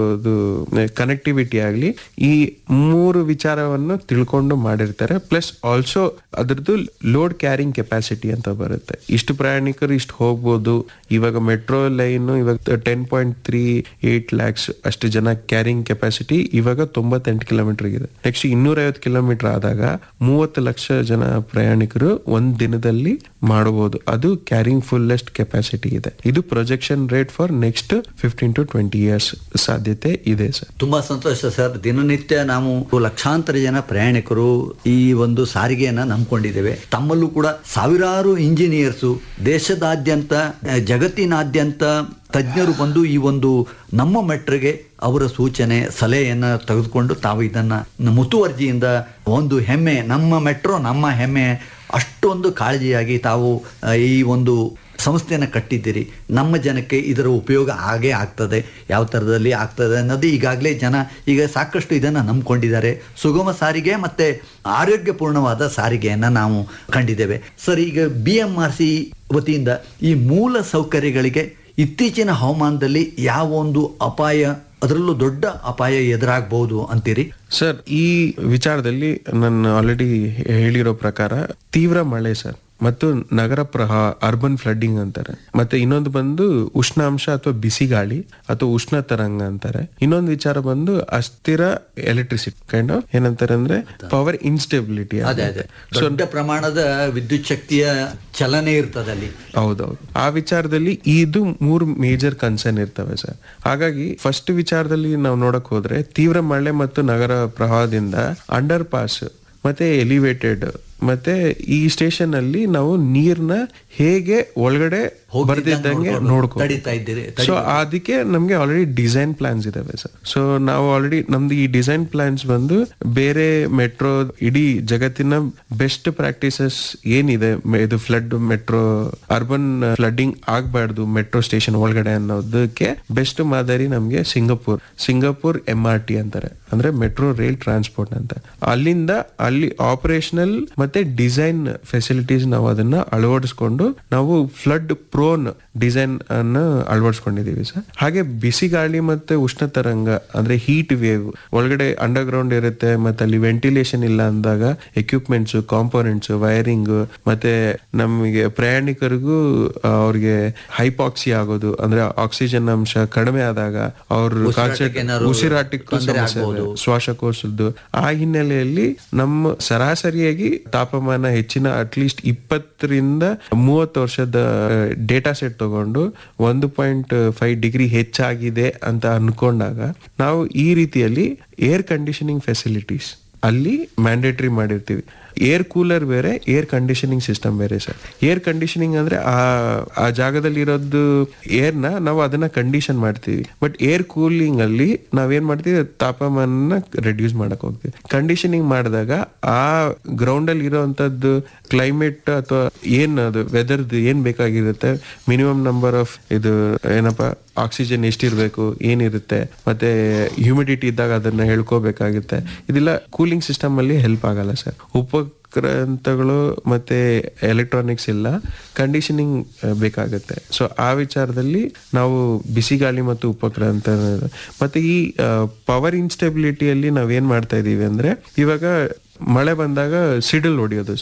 ಕನೆಕ್ಟಿವಿಟಿ ಆಗ್ಲಿ ಈ ಮೂರು ವಿಚಾರವನ್ನು ತಿಳ್ಕೊಂಡು ಮಾಡಿರ್ತಾರೆ ಪ್ಲಸ್ ಆಲ್ಸೋ ಅದ್ರದ್ದು ಲೋಡ್ ಕ್ಯಾರಿಂಗ್ ಕೆಪಾಸಿಟಿ ಅಂತ ಬರುತ್ತೆ ಇಷ್ಟು ಪ್ರಯಾಣಿಕರು ಇಷ್ಟು ಹೋಗ್ಬೋದು ಇವಾಗ ಮೆಟ್ರೋ ಲೈನ್ ಇವಾಗ ten point three eight lakhs ಅಷ್ಟು ಜನ ಕ್ಯಾರಿಂಗ್ ಕೆಪಾಸಿಟಿ ಇವಾಗ ತೊಂಬತ್ತೆಂಟು ಕಿಲೋಮೀಟರ್ ಇದೆ ನೆಕ್ಸ್ಟ್ ಇನ್ನೂರ ಐವತ್ತು ಕಿಲೋಮೀಟರ್ ಆದಾಗ ಮೂವತ್ತು ಲಕ್ಷ ಜನ ಪ್ರಯಾಣಿಕರು ಒಂದ್ ದಿನದಲ್ಲಿ ಮಾಡಬಹುದು ಅದು ಕ್ಯಾರಿಂಗ್ ಫುಲ್ಲೆಸ್ಟ್ ಕೆಪಾಸಿಟಿ ಇದೆ ಇದು projection rate for next fifteen to twenty years ಸಾಧ್ಯತೆ ಇದೆ ಸರ್ ತುಂಬಾ ಸಂತೋಷ ಸರ್ ದಿನನಿತ್ಯ ನಾವು ಲಕ್ಷಾಂತರ ಜನ ಪ್ರಯಾಣಿಕರು ಈ ಒಂದು ಸಾರಿಗೆಯನ್ನ ನಂಬ್ಕೊಂಡಿದ್ದೇವೆ ತಮ್ಮಲ್ಲೂ ಕೂಡ ಸಾವಿರಾರು ಇಂಜಿನಿಯರ್ಸು ದೇಶದಾದ್ಯಂತ ಆ, ಜಗತ್ತಿನಾದ್ಯಂತ ತಜ್ಞರು ಬಂದು ಈ ಒಂದು ನಮ್ಮ ಮೆಟ್ರಿಗೆ ಅವರ ಸೂಚನೆ ಸಲಹೆಯನ್ನ ತೆಗೆದುಕೊಂಡು ತಾವು ಇದನ್ನ ಮುತುವರ್ಜಿಯಿಂದ ಒಂದು ಹೆಮ್ಮೆ ನಮ್ಮ ಮೆಟ್ರೋ ನಮ್ಮ ಹೆಮ್ಮೆ ಅಷ್ಟೊಂದು ಕಾಳಜಿಯಾಗಿ ತಾವು ಆ, ಈ ಒಂದು ಸಂಸ್ಥೆಯನ್ನು ಕಟ್ಟಿದ್ದೀರಿ ನಮ್ಮ ಜನಕ್ಕೆ ಇದರ ಉಪಯೋಗ ಆಗೇ ಆಗ್ತದೆ ಯಾವ ಥರದಲ್ಲಿ ಆಗ್ತದೆ ಅನ್ನೋದು ಈಗಾಗಲೇ ಜನ ಈಗ ಸಾಕಷ್ಟು ಇದನ್ನು ನಂಬ್ಕೊಂಡಿದ್ದಾರೆ ಸುಗಮ ಸಾರಿಗೆ ಮತ್ತು ಆರೋಗ್ಯಪೂರ್ಣವಾದ ಸಾರಿಗೆಯನ್ನು ನಾವು ಕಂಡಿದ್ದೇವೆ ಸರ್ ಈಗ ಬಿ ಎಂ ಆರ್ ಸಿ ವತಿಯಿಂದ ಈ ಮೂಲ ಸೌಕರ್ಯಗಳಿಗೆ ಇತ್ತೀಚಿನ ಹವಾಮಾನದಲ್ಲಿ ಯಾವ ಒಂದು ಅಪಾಯ ಅದರಲ್ಲೂ ದೊಡ್ಡ ಅಪಾಯ ಎದುರಾಗಬಹುದು ಅಂತೀರಿ ಸರ್ ಈ ವಿಚಾರದಲ್ಲಿ ನಾನು ಆಲ್ರೆಡಿ ಹೇಳಿರೋ ಪ್ರಕಾರ ತೀವ್ರ ಮಳೆ ಸರ್ ಮತ್ತು ನಗರ ಪ್ರಹ ಅರ್ಬನ್ ಫ್ಲಡ್ಡಿಂಗ್ ಅಂತಾರೆ ಮತ್ತೆ ಇನ್ನೊಂದು ಬಂದು ಉಷ್ಣಾಂಶ ಅಥವಾ ಬಿಸಿ ಗಾಳಿ ಅಥವಾ ಉಷ್ಣ ತರಂಗ ಅಂತಾರೆ ಇನ್ನೊಂದು ವಿಚಾರ ಬಂದು ಅಸ್ಥಿರ ಎಲೆಕ್ಟ್ರಿಸಿಟಿ ಕೈಂಡ್ ಆಫ್ ಏನಂತಾರೆ ಅಂದ್ರೆ ಪವರ್ ಇನ್ಸ್ಟೆಬಿಲಿಟಿ ಅದೇ ಅದೇ ದೊಡ್ಡ ಪ್ರಮಾಣದ ವಿದ್ಯುತ್ ಶಕ್ತಿಯ ಚಲನೆ ಇರ್ತದೆ ಅಲ್ಲಿ ಹೌದೌದು ಆ ವಿಚಾರದಲ್ಲಿ ಇದು ಮೂರು ಮೇಜರ್ ಕನ್ಸರ್ನ್ ಇರ್ತವೆ ಸರ್ ಹಾಗಾಗಿ ಫಸ್ಟ್ ವಿಚಾರದಲ್ಲಿ ನಾವು ನೋಡಕ್ ಹೋದ್ರೆ ತೀವ್ರ ಮಳೆ ಮತ್ತು ನಗರ ಪ್ರವಾಹದಿಂದ ಅಂಡರ್ ಪಾಸ್ ಮತ್ತೆ ಎಲಿವೇಟೆಡ್ ಮತ್ತೆ ಈ ಸ್ಟೇಷನ್ ಅಲ್ಲಿ ನಾವು ನೀರ್ನ ಹೇಗೆ ಒಳಗಡೆ ಹೋಗ್ತಿದ್ದಂಗೆ ಬರ್ದಿದ್ದಂಗೆ ನೋಡ್ಕೊಂಡು ನೋಡ್ಕೊ ತಡೀತಾ ಇದ್ದೀರಿ, ಸೊ ಅದಕ್ಕೆ ನಮ್ಗೆ ಆಲ್ರೆಡಿ ಡಿಸೈನ್ ಪ್ಲಾನ್ಸ್ ಇದಾವೆ ಸರ್ ಸೊ ನಾವು ಆಲ್ರೆಡಿ ನಮ್ದು ಈ ಡಿಸೈನ್ ಪ್ಲಾನ್ಸ್ ಬಂದು ಬೇರೆ ಮೆಟ್ರೋ ಇಡೀ ಜಗತ್ತಿನ ಬೆಸ್ಟ್ ಪ್ರಾಕ್ಟೀಸಸ್ ಏನಿದೆ ಮೆ- ಇದು ಫ್ಲಡ್ ಮೆಟ್ರೋ ಅರ್ಬನ್ ಫ್ಲಡ್ಡಿಂಗ್ ಆಗ್ಬಾರ್ದು ಮೆಟ್ರೋ ಸ್ಟೇಷನ್ ಒಳಗಡೆ ಅನ್ನೋದಕ್ಕೆ ಬೆಸ್ಟ್ ಮಾದರಿ ನಮ್ಗೆ Singapore Singapore M R T ಅಂತಾರೆ ಅಂದ್ರೆ ಮೆಟ್ರೋ ರೈಲ್ ಟ್ರಾನ್ಸ್ಪೋರ್ಟ್ ಅಂತ ಅಲ್ಲಿಂದ ಅಲ್ಲಿ ಆಪರೇಷನಲ್ ಮತ್ತೆ ಡಿಸೈನ್ ಫೆಸಿಲಿಟೀಸ್ ನಾವು ಅದನ್ನ ಅಳವಡಿಸ್ಕೊಂಡು ನಾವು ಫ್ಲಡ್ ಪ್ರೋನ್ ಡಿಸೈನ್ ಅನ್ನ ಅಳವಡಿಸ್ಕೊಂಡಿದೀವಿ ಸರ್ ಹಾಗೆ ಬಿಸಿ ಗಾಳಿ ಮತ್ತೆ ಉಷ್ಣ ತರಂಗ ಅಂದ್ರೆ ಹೀಟ್ ವೇವ್ ಒಳಗಡೆ ಅಂಡರ್ ಗ್ರೌಂಡ್ ಇರುತ್ತೆ ಮತ್ತೆ ಅಲ್ಲಿ ವೆಂಟಿಲೇಷನ್ ಇಲ್ಲ ಅಂದಾಗ ಎಕ್ವಿಪ್ಮೆಂಟ್ಸ್ ಕಾಂಪೋನೆಂಟ್ಸ್ ವೈರಿಂಗ್ ಮತ್ತೆ ನಮಗೆ ಪ್ರಯಾಣಿಕರಿಗೂ ಆ, ಅವ್ರಿಗೆ ಹೈಪಾಕ್ಸಿ ಆಗೋದು ಅಂದ್ರೆ ಆಕ್ಸಿಜನ್ ಅಂಶ ಕಡಿಮೆ ಆದಾಗ ಅವ್ರ ಉಸಿರಾಟಕ್ಕೆ ಕಾನ್ಸೆಪ್ಟ್ ಏನಾದ್ರು ಉಸಿರಾಟಕ್ಕೆ ತೊಂದ್ರೆ ಸಮಸ್ಯೆ ಇದೆ. ಆಗ್ಬೋದು. ಶ್ವಾಸಕೋಶದ್ದು ಆ ಹಿನ್ನೆಲೆಯಲ್ಲಿ ನಮ್ಮ ಸರಾಸರಿಯಾಗಿ ತಾಪಮಾನ ಹೆಚ್ಚಿನ ಅಟ್ಲೀಸ್ಟ್ ಇಪ್ಪತ್ತರಿಂದ ಮೂವತ್ತು ವರ್ಷದ ಡೇಟಾ ಸೆಟ್ ತಗೊಂಡು ಒಂದು ಪಾಯಿಂಟ್ ಫೈವ್ ಡಿಗ್ರಿ ಹೆಚ್ಚಾಗಿದೆ ಅಂತ ಅನ್ಕೊಂಡಾಗ ನಾವು ಈ ರೀತಿಯಲ್ಲಿ ಏರ್ ಕಂಡೀಷನಿಂಗ್ ಫೆಸಿಲಿಟೀಸ್ ಅಲ್ಲಿ ಮ್ಯಾಂಡೇಟರಿ ಮಾಡಿರ್ತೀವಿ ಏರ್ ಕೂಲರ್ ಬೇರೆ ಏರ್ ಕಂಡೀಷನಿಂಗ್ ಸಿಸ್ಟಮ್ ಬೇರೆ ಸರ್ ಏರ್ ಕಂಡೀಷನಿಂಗ್ ಅಂದ್ರೆ ಆ ಆ ಜಾಗದಲ್ಲಿ ಇರೋದು ಏರ್ನ ನಾವು ಅದನ್ನ ಕಂಡೀಷನ್ ಮಾಡ್ತೀವಿ ಬಟ್ ಏರ್ ಕೂಲಿಂಗ್ ಅಲ್ಲಿ ನಾವೇನ್ ಮಾಡ್ತೀವಿ ತಾಪಮಾನ ರೆಡ್ಯೂಸ್ ಮಾಡಕ್ ಹೋಗ್ತೀವಿ ಕಂಡೀಷನಿಂಗ್ ಮಾಡಿದಾಗ ಆ ಗ್ರೌಂಡ್ ಅಲ್ಲಿ ಇರೋಂಥದ್ದು ಕ್ಲೈಮೇಟ್ ಅಥವಾ ಏನ್ ಅದು ವೆದರ್ದು ಏನ್ ಬೇಕಾಗಿರುತ್ತೆ ಮಿನಿಮಮ್ ನಂಬರ್ ಆಫ್ ಇದು ಏನಪ್ಪ ಆಕ್ಸಿಜನ್ ಎಷ್ಟಿರ್ಬೇಕು ಏನಿರುತ್ತೆ ಮತ್ತೆ ಹ್ಯೂಮಿಡಿಟಿ ಇದ್ದಾಗ ಅದನ್ನ ಹೇಳ್ಕೋಬೇಕಾಗುತ್ತೆ ಇದೆಲ್ಲ ಕೂಲಿಂಗ್ ಸಿಸ್ಟಮ್ ಅಲ್ಲಿ ಹೆಲ್ಪ್ ಆಗಲ್ಲ ಸರ್ ಉಪಕ್ರಾಂತಗಳು ಮತ್ತೆ ಎಲೆಕ್ಟ್ರಾನಿಕ್ಸ್ ಇಲ್ಲ ಕಂಡೀಷನಿಂಗ್ ಬೇಕಾಗುತ್ತೆ ಸೊ ಆ ವಿಚಾರದಲ್ಲಿ ನಾವು ಬಿಸಿ ಗಾಳಿ ಮತ್ತು ಉಪಕ್ರಾಂತ ಮತ್ತೆ ಈ ಪವರ್ ಇನ್ಸ್ಟೆಬಿಲಿಟಿಯಲ್ಲಿ ನಾವೇನ್ ಮಾಡ್ತಾ ಇದೀವಿ ಅಂದ್ರೆ ಇವಾಗ ಮಳೆ ಬಂದಾಗ ಸಿಡಿಲ್ ಹೊಡಿಯೋದು ಸರ್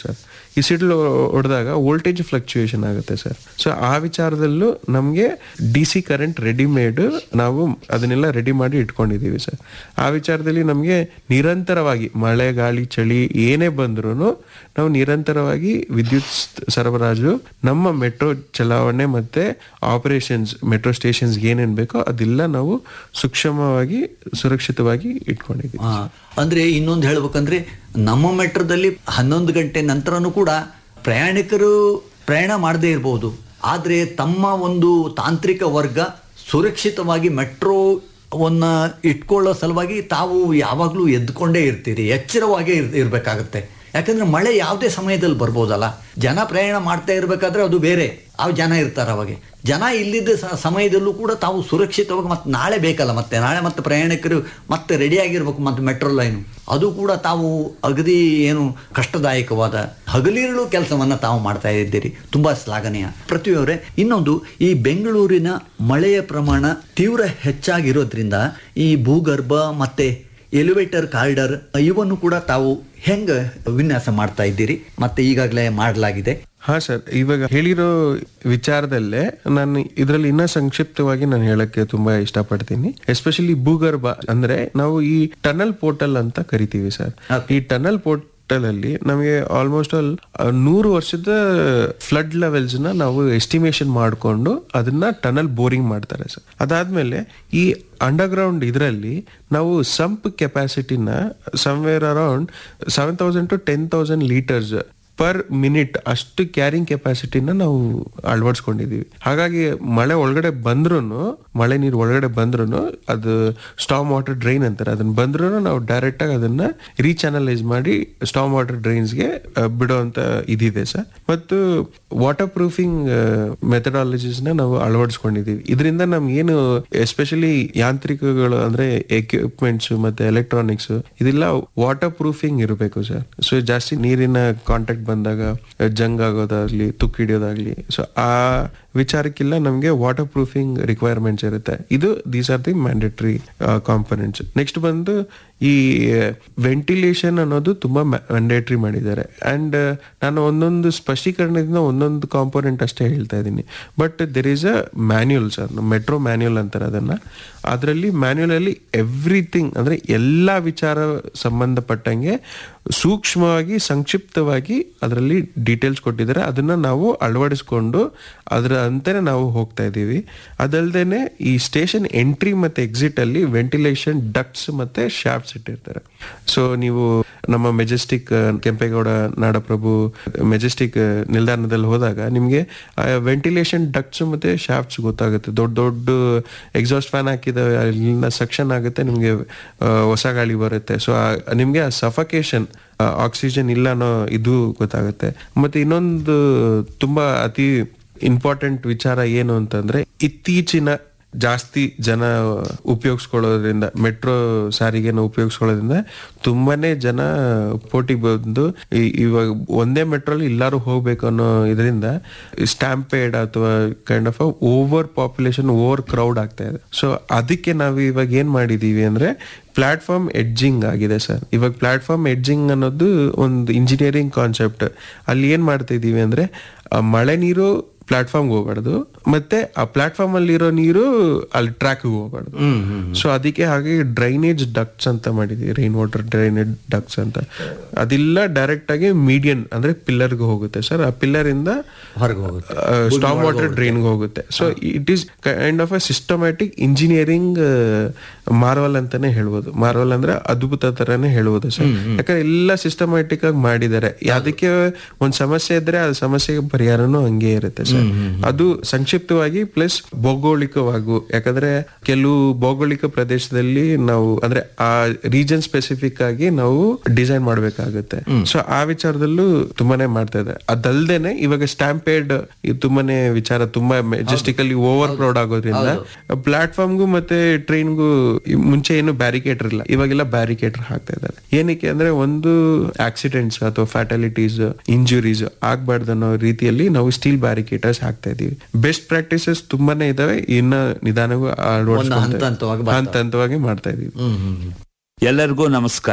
ಈ ಸಿಡ್ಲು ಹೊಡೆದಾಗ ವೋಲ್ಟೇಜ್ ಫ್ಲಕ್ಚುಯೇಷನ್ ಆಗುತ್ತೆ ಸರ್ ಸೊ ಆ ವಿಚಾರದಲ್ಲೂ ನಮಗೆ ಡಿ ಸಿ ಕರೆಂಟ್ ರೆಡಿಮೇಡ್ ನಾವು ಅದನ್ನೆಲ್ಲ ರೆಡಿ ಮಾಡಿ ಇಟ್ಕೊಂಡಿದ್ದೀವಿ ಸರ್ ಆ ವಿಚಾರದಲ್ಲಿ ನಮಗೆ ನಿರಂತರವಾಗಿ ಮಳೆ ಗಾಳಿ ಚಳಿ ಏನೇ ಬಂದ್ರೂ ನಾವು ನಿರಂತರವಾಗಿ ವಿದ್ಯುತ್ ಸ್- ಸರಬರಾಜು ನಮ್ಮ ಮೆಟ್ರೋ ಚಲಾವಣೆ ಮತ್ತೆ ಆಪರೇಷನ್ಸ್ ಮೆಟ್ರೋ ಸ್ಟೇಷನ್ಸ್ ಏನೇನ್ ಬೇಕೋ ಅದೆಲ್ಲ ನಾವು ಸೂಕ್ಷ್ಮವಾಗಿ ಸುರಕ್ಷಿತವಾಗಿ ಇಟ್ಕೊಂಡಿದ್ದೀವಿ ಆ, ಅಂದ್ರೆ ಇನ್ನೊಂದು ಹೇಳ್ಬೇಕಂದ್ರೆ ನಮ್ಮ ಮೆಟ್ರೋದಲ್ಲಿ ಹನ್ನೊಂದು ಗಂಟೆ ನಂತರನೂ ಕೂಡ ಪ್ರಯಾಣಿಕರು ಪ್ರಯಾಣ ಮಾಡದೇ ಇರಬಹುದು ಆದ್ರೆ ತಮ್ಮ ಒಂದು ತಾಂತ್ರಿಕ ವರ್ಗ ಸುರಕ್ಷಿತವಾಗಿ ಮೆಟ್ರೋವನ್ನ ಇಟ್ಕೊಳ್ಳೋ ಸಲುವಾಗಿ ತಾವು ಯಾವಾಗಲೂ ಎದ್ಕೊಂಡೇ ಇರ್ತೀರಿ ಎಚ್ಚರವಾಗೇ ಇರ್ ಇರಬೇಕಾಗತ್ತೆ ಯಾಕಂದ್ರೆ ಮಳೆ ಯಾವುದೇ ಸಮಯದಲ್ಲಿ ಬರ್ಬೋದಲ್ಲ ಜನ ಪ್ರಯಾಣ ಮಾಡ್ತಾ ಇರಬೇಕಾದ್ರೆ ಅದು ಬೇರೆ ಆ ಜನ ಇರ್ತಾರೆ ಅವಾಗೆ ಜನ ಇಲ್ಲಿದ್ದ ಸ- ಸಮಯದಲ್ಲೂ ಕೂಡ ತಾವು ಸುರಕ್ಷಿತವಾಗಿ ಮತ್ತೆ ನಾಳೆ ಬೇಕಲ್ಲ ಮತ್ತೆ ನಾಳೆ ಮತ್ತೆ ಪ್ರಯಾಣಿಕರು ಮತ್ತೆ ರೆಡಿ ಆಗಿರ್ಬೇಕು ಮತ್ತೆ ಮೆಟ್ರೋ ಲೈನು ಅದು ಕೂಡ ತಾವು ಅಗದಿ ಏನು ಕಷ್ಟದಾಯಕವಾದ ಹಗಲಿರುಳು ಕೆಲಸವನ್ನ ತಾವು ಮಾಡ್ತಾ ಇದ್ದೀರಿ ತುಂಬಾ ಶ್ಲಾಘನೀಯ ಪೃಥ್ವಿಯವರೇ ಇನ್ನೊಂದು ಈ ಬೆಂಗಳೂರಿನ ಮಳೆಯ ಪ್ರಮಾಣ ತೀವ್ರ ಹೆಚ್ಚಾಗಿರೋದ್ರಿಂದ ಈ ಭೂಗರ್ಭ ಮತ್ತೆ ಎಲಿವೇಟರ್ ಕಾರಿಡಾರ್ ಇವನ್ನು ಕೂಡ ತಾವು ಹೆಂಗ ವಿನ್ಯಾಸ ಮಾಡ್ತಾ ಇದ್ದೀರಿ ಮತ್ತೆ ಈಗಾಗಲೇ ಮಾಡಲಾಗಿದೆ ಹಾ ಸರ್ ಇವಾಗ ಹೇಳಿರೋ ವಿಚಾರದಲ್ಲೇ ನಾನು ಇದರಲ್ಲಿ ಇನ್ನ ಸಂಕ್ಷಿಪ್ತವಾಗಿ ನಾನು ಹೇಳಕ್ಕೆ ತುಂಬಾ ಇಷ್ಟಪಡ್ತೀನಿ ಎಸ್ಪೆಷಲಿ ಭೂಗರ್ಭ ಅಂದ್ರೆ ನಾವು ಈ ಟನಲ್ ಪೋರ್ಟಲ್ ಅಂತ ಕರಿತೀವಿ ಸರ್ ಈ ಟನಲ್ ಪೋರ್ಟಲ್ ಅಲ್ಲಿ ನಮಗೆ ಆಲ್ಮೋಸ್ಟ್ ಆಲ್ ನೂರು ವರ್ಷದ ಫ್ಲಡ್ ಲೆವೆಲ್ಸ್ ನ ನಾವು ಎಸ್ಟಿಮೇಶನ್ ಮಾಡಿಕೊಂಡು ಅದನ್ನ ಟನಲ್ ಬೋರಿಂಗ್ ಮಾಡ್ತಾರೆ ಸರ್ ಅದಾದ್ಮೇಲೆ ಈ ಅಂಡರ್ಗ್ರೌಂಡ್ ಇದರಲ್ಲಿ ನಾವು ಸಂಪ್ ಕೆಪಾಸಿಟಿನ somewhere around seven thousand to ten thousand litres per minute ಅಷ್ಟು ಕ್ಯಾರಿಂಗ್ ಕೆಪಾಸಿಟಿನ ನಾವು ಅಳವಡಿಸ್ಕೊಂಡಿದೀವಿ ಹಾಗಾಗಿ ಮಳೆ ಒಳಗಡೆ ಬಂದ್ರೂ ಮಳೆ ನೀರು ಒಳಗಡೆ ಬಂದ್ರೂ ಅದು ಸ್ಟಾಮ್ ವಾಟರ್ ಡ್ರೈನ್ ಅಂತಾರೆ ಅದನ್ನ ಬಂದ್ರೂ ನಾವು ಡೈರೆಕ್ಟ್ ಆಗಿ ಅದನ್ನ ರೀಚಾನಲೈಸ್ ಮಾಡಿ ಸ್ಟಾಮ್ ವಾಟರ್ ಡ್ರೈನ್ಸ್ಗೆ ಬಿಡುವಂತ ಇದಿದೆ ಸರ್ ಮತ್ತು ವಾಟರ್ ಪ್ರೂಫಿಂಗ್ ಮೆಥಡಾಲಜೀಸ್ ನ ನಾವು ಅಳವಡಿಸ್ಕೊಂಡಿದೀವಿ ಇದರಿಂದ ನಮ್ಗೆ ಏನು ಎಸ್ಪೆಷಲಿ ಯಾಂತ್ರಿಕಗಳು ಅಂದ್ರೆ ಎಕ್ವಿಪ್ಮೆಂಟ್ಸ್ ಮತ್ತೆ ಎಲೆಕ್ಟ್ರಾನಿಕ್ಸ್ ಇದೆಲ್ಲ ವಾಟರ್ ಪ್ರೂಫಿಂಗ್ ಇರಬೇಕು ಸರ್ ಸೊ ಜಾಸ್ತಿ ನೀರಿನ ಕಾಂಟ್ಯಾಕ್ಟ್ ಬಂದಾಗ ಜಂಗ್ ಆಗೋದಾಗ್ಲಿ ತುಕ್ಕು ಹಿಡಿಯೋದಾಗ್ಲಿ ಸೊ ಆ ವಿಚಾರಕ್ಕೆಲ್ಲ ನಮಗೆ ವಾಟರ್ ಪ್ರೂಫಿಂಗ್ ರಿಕ್ವೈರ್ಮೆಂಟ್ಸ್ ಇರುತ್ತೆ ಇದು these are the mandatory components next ಬಂದು ಈ ವೆಂಟಿಲೇಷನ್ ಅನ್ನೋದು ತುಂಬಾ ಮ್ಯಾಂಡೇಟರಿ ಮಾಡಿದ್ದಾರೆ ಅಂಡ್ ನಾನು ಒಂದೊಂದು ಸ್ಪಷ್ಟೀಕರಣದಿಂದ ಒಂದೊಂದು ಕಾಂಪೊನೆಂಟ್ ಅಷ್ಟೇ ಹೇಳ್ತಾ ಇದ್ದೀನಿ but there is a manual sir metro manual ಅಂತಾರೆ ಅದನ್ನ ಅದರಲ್ಲಿ ಮ್ಯಾನ್ಯುಯಲ್ ಅಲ್ಲಿ ಎವ್ರಿಥಿಂಗ್ ಅಂದ್ರೆ ಎಲ್ಲಾ ವಿಚಾರ ಸಂಬಂಧಪಟ್ಟಂಗೆ ಸೂಕ್ಷ್ಮವಾಗಿ ಸಂಕ್ಷಿಪ್ತವಾಗಿ ಅದರಲ್ಲಿ ಡೀಟೇಲ್ಸ್ ಕೊಟ್ಟಿದ್ದಾರೆ ಅದನ್ನ ನಾವು ಅಳವಡಿಸ್ಕೊಂಡು ಅದರ ಅಂತಾನೆ ನಾವು ಹೋಗ್ತಾ ಇದ್ದೀವಿ ಅದಲ್ದೇನೆ ಈ ಸ್ಟೇಷನ್ ಎಂಟ್ರಿ ಮತ್ತೆ ಎಕ್ಸಿಟ್ ಅಲ್ಲಿ ವೆಂಟಿಲೇಷನ್ ಡಕ್ಟ್ಸ್ ಮತ್ತೆ ಶಾಫ್ಟ್ಸ್ ಇಟ್ಟಿರ್ತಾರೆ ಸೊ ನೀವು ನಮ್ಮ ಮೆಜೆಸ್ಟಿಕ್ ಕೆಂಪೇಗೌಡ ನಾಡಪ್ರಭು ಮೆಜೆಸ್ಟಿಕ್ ನಿಲ್ದಾಣದಲ್ಲಿ ಹೋದಾಗ ನಿಮ್ಗೆ ವೆಂಟಿಲೇಷನ್ ಡಕ್ಟ್ಸ್ ಮತ್ತೆ ಶಾಫ್ಟ್ಸ್ ಗೊತ್ತಾಗುತ್ತೆ ದೊಡ್ಡ ದೊಡ್ಡ ಎಕ್ಸಾಸ್ಟ್ ಫ್ಯಾನ್ ಹಾಕಿದಾವೆ ಅಲ್ಲಿಂದ ಸಕ್ಷನ್ ಆಗುತ್ತೆ ನಿಮ್ಗೆ ಆ, ಹೊಸ ಗಾಳಿ ಬರುತ್ತೆ ಸೊ ನಿಮ್ಗೆ ಸಫಕೇಶನ್ ಆಕ್ಸಿಜನ್ ಇಲ್ಲ ಅನ್ನೋ ಇದು ಗೊತ್ತಾಗುತ್ತೆ ಮತ್ತೆ ಇನ್ನೊಂದು ತುಂಬಾ ಅತಿ ಇಂಪಾರ್ಟೆಂಟ್ ವಿಚಾರ ಏನು ಅಂತಂದ್ರೆ ಇತ್ತೀಚಿನ ಜಾಸ್ತಿ ಜನ ಉಪಯೋಗಿಸ್ಕೊಳ್ಳೋದ್ರಿಂದ ಮೆಟ್ರೋ ಸಾರಿಗೆನ ಉಪಯೋಗಿಸ್ಕೊಳ್ಳೋದ್ರಿಂದ ತುಂಬಾನೇ ಜನ ಪೋಟಿ ಬಂದು ಈ- ಇವಾಗ ಒಂದೇ ಮೆಟ್ರೋಲಿ ಎಲ್ಲಾರು ಹೋಗ್ಬೇಕು ಅನ್ನೋ ಇದರಿಂದ ಸ್ಟ್ಯಾಂಪೇಡ್ ಅಥವಾ kind of over population over crowd ಆಗ್ತಾ ಇದೆ ಸೊ ಅದಕ್ಕೆ ನಾವು ಇವಾಗ ಏನ್ ಮಾಡಿದೀವಿ ಅಂದ್ರೆ ಪ್ಲಾಟ್ಫಾರ್ಮ್ ಎಡ್ಜಿಂಗ್ ಆಗಿದೆ ಸರ್ ಇವಾಗ ಪ್ಲಾಟ್ಫಾರ್ಮ್ ಎಡ್ಜಿಂಗ್ ಅನ್ನೋದು ಒಂದು ಇಂಜಿನಿಯರಿಂಗ್ ಕಾನ್ಸೆಪ್ಟ್ ಅಲ್ಲಿ ಏನ್ ಮಾಡ್ತಾ ಇದೀವಿ ಅಂದ್ರೆ ಆ ಮಳೆ ನೀರು ಪ್ಲಾಟ್ಫಾರ್ಮ್ ಹೋಗ್ಬಾರ್ದು ಮತ್ತೆ ಆ ಪ್ಲಾಟ್ಫಾರ್ಮ್ ಅಲ್ಲಿ ಇರೋ ನೀರು ಅಲ್ಲಿ ಟ್ರ್ಯಾಕ್ ಹೋಗ್ಬಾರ್ದು ಸೊ ಅದಕ್ಕೆ ಹಾಗೆ ಡ್ರೈನೇಜ್ ಡಕ್ಟ್ಸ್ ಅಂತ ಮಾಡಿದೀವಿ ರೈನ್ ವಾಟರ್ ಡ್ರೈನೇಜ್ ಡಕ್ಟ್ಸ್ ಅಂತ ಅದೆಲ್ಲ ಡೈರೆಕ್ಟ್ ಆಗಿ ಮೀಡಿಯನ್ ಅಂದ್ರೆ ಪಿಲ್ಲರ್ಗೆ ಹೋಗುತ್ತೆ ಸರ್ ಆ ಪಿಲ್ಲರ್ ಇಂದ ಹೊರಗೆ ಹೋಗುತ್ತೆ ಸ್ಟಾಮ್ ವಾಟರ್ ಡ್ರೈನ್ಗೆ ಹೋಗುತ್ತೆ so it is kind of a systematic engineering marvel ಅಂತಾನೆ ಹೇಳ್ಬೋದು ಮಾರ್ವಲ್ ಅಂದ್ರೆ ಅದ್ಭುತ ತರನೇ ಹೇಳ್ಬೋದು ಸರ್ ಯಾಕಂದ್ರೆ ಎಲ್ಲ ಸಿಸ್ಟಮ್ಯಾಟಿಕ್ ಆಗಿ ಮಾಡಿದ್ದಾರೆ ಅದಕ್ಕೆ ಒಂದ್ ಸಮಸ್ಯೆ ಇದ್ರೆ ಆ ಸಮಸ್ಯೆಗೆ ಪರಿಹಾರನೂ ಹಂಗೆ ಇರುತ್ತೆ ಸರ್ ಅದು ಸಂಕ್ಷಿಪ್ತವಾಗಿ ಪ್ಲಸ್ ಭೌಗೋಳಿಕವಾಗೂ ಯಾಕಂದ್ರೆ ಕೆಲವು ಭೌಗೋಳಿಕ ಪ್ರದೇಶದಲ್ಲಿ ನಾವು ಅಂದ್ರೆ ಆ ರೀಜನ್ ಸ್ಪೆಸಿಫಿಕ್ ಆಗಿ ನಾವು ಡಿಸೈನ್ ಮಾಡ್ಬೇಕಾಗುತ್ತೆ ಸೊ ಆ ವಿಚಾರದಲ್ಲೂ ತುಂಬಾನೇ ಮಾಡ್ತಾ ಇದೆ ಅದಲ್ದೇನೆ ಇವಾಗ ಸ್ಟ್ಯಾಂಪೇಡ್ ತುಂಬಾನೇ ವಿಚಾರ ತುಂಬಾ ಮೆಜೆಸ್ಟಿಕಲಿ ಓವರ್ ಕ್ರೌಡ್ ಆಗೋದ್ರಿಂದ ಪ್ಲಾಟ್ಫಾರ್ಮ್ಗೂ ಮತ್ತೆ ಟ್ರೈನ್ಗೂ ಮುಂಚೆ ಏನು ಬ್ಯಾರಿಕೇಡ್ ಇರಲಿಲ್ಲ ಇವಾಗೆಲ್ಲ ಬ್ಯಾರಿಕೇಡ್ ಹಾಕ್ತಾ ಇದ್ದಾರೆ ಏನಕ್ಕೆ ಅಂದ್ರೆ ಒಂದು ಆಕ್ಸಿಡೆಂಟ್ಸ್ ಅಥವಾ ಫ್ಯಾಟಾಲಿಟೀಸ್ ಇಂಜುರೀಸ್ ಆಗ್ಬಾರ್ದು ಅನ್ನೋ ರೀತಿಯಲ್ಲಿ ನಾವು ಸ್ಟೀಲ್ ಬ್ಯಾರಿಕೇಟರ್ಸ್ ಹಾಕ್ತಾ ಇದೀವಿ ಬೆಸ್ಟ್ ಪ್ರಾಕ್ಟೀಸಸ್ ತುಂಬಾನೇ ಇದಾವೆ ಇನ್ನ ನಿಧಾನಗೂ ಹಂತ ಹಂತವಾಗಿ ಅಳವಡಿಸ್ಕೊಂತ ಹಂತ ಹಂತವಾಗಿ ಮಾಡ್ತಾ ಇದೀವಿ ಎಲ್ಲರಿಗೂ ನಮಸ್ಕಾರ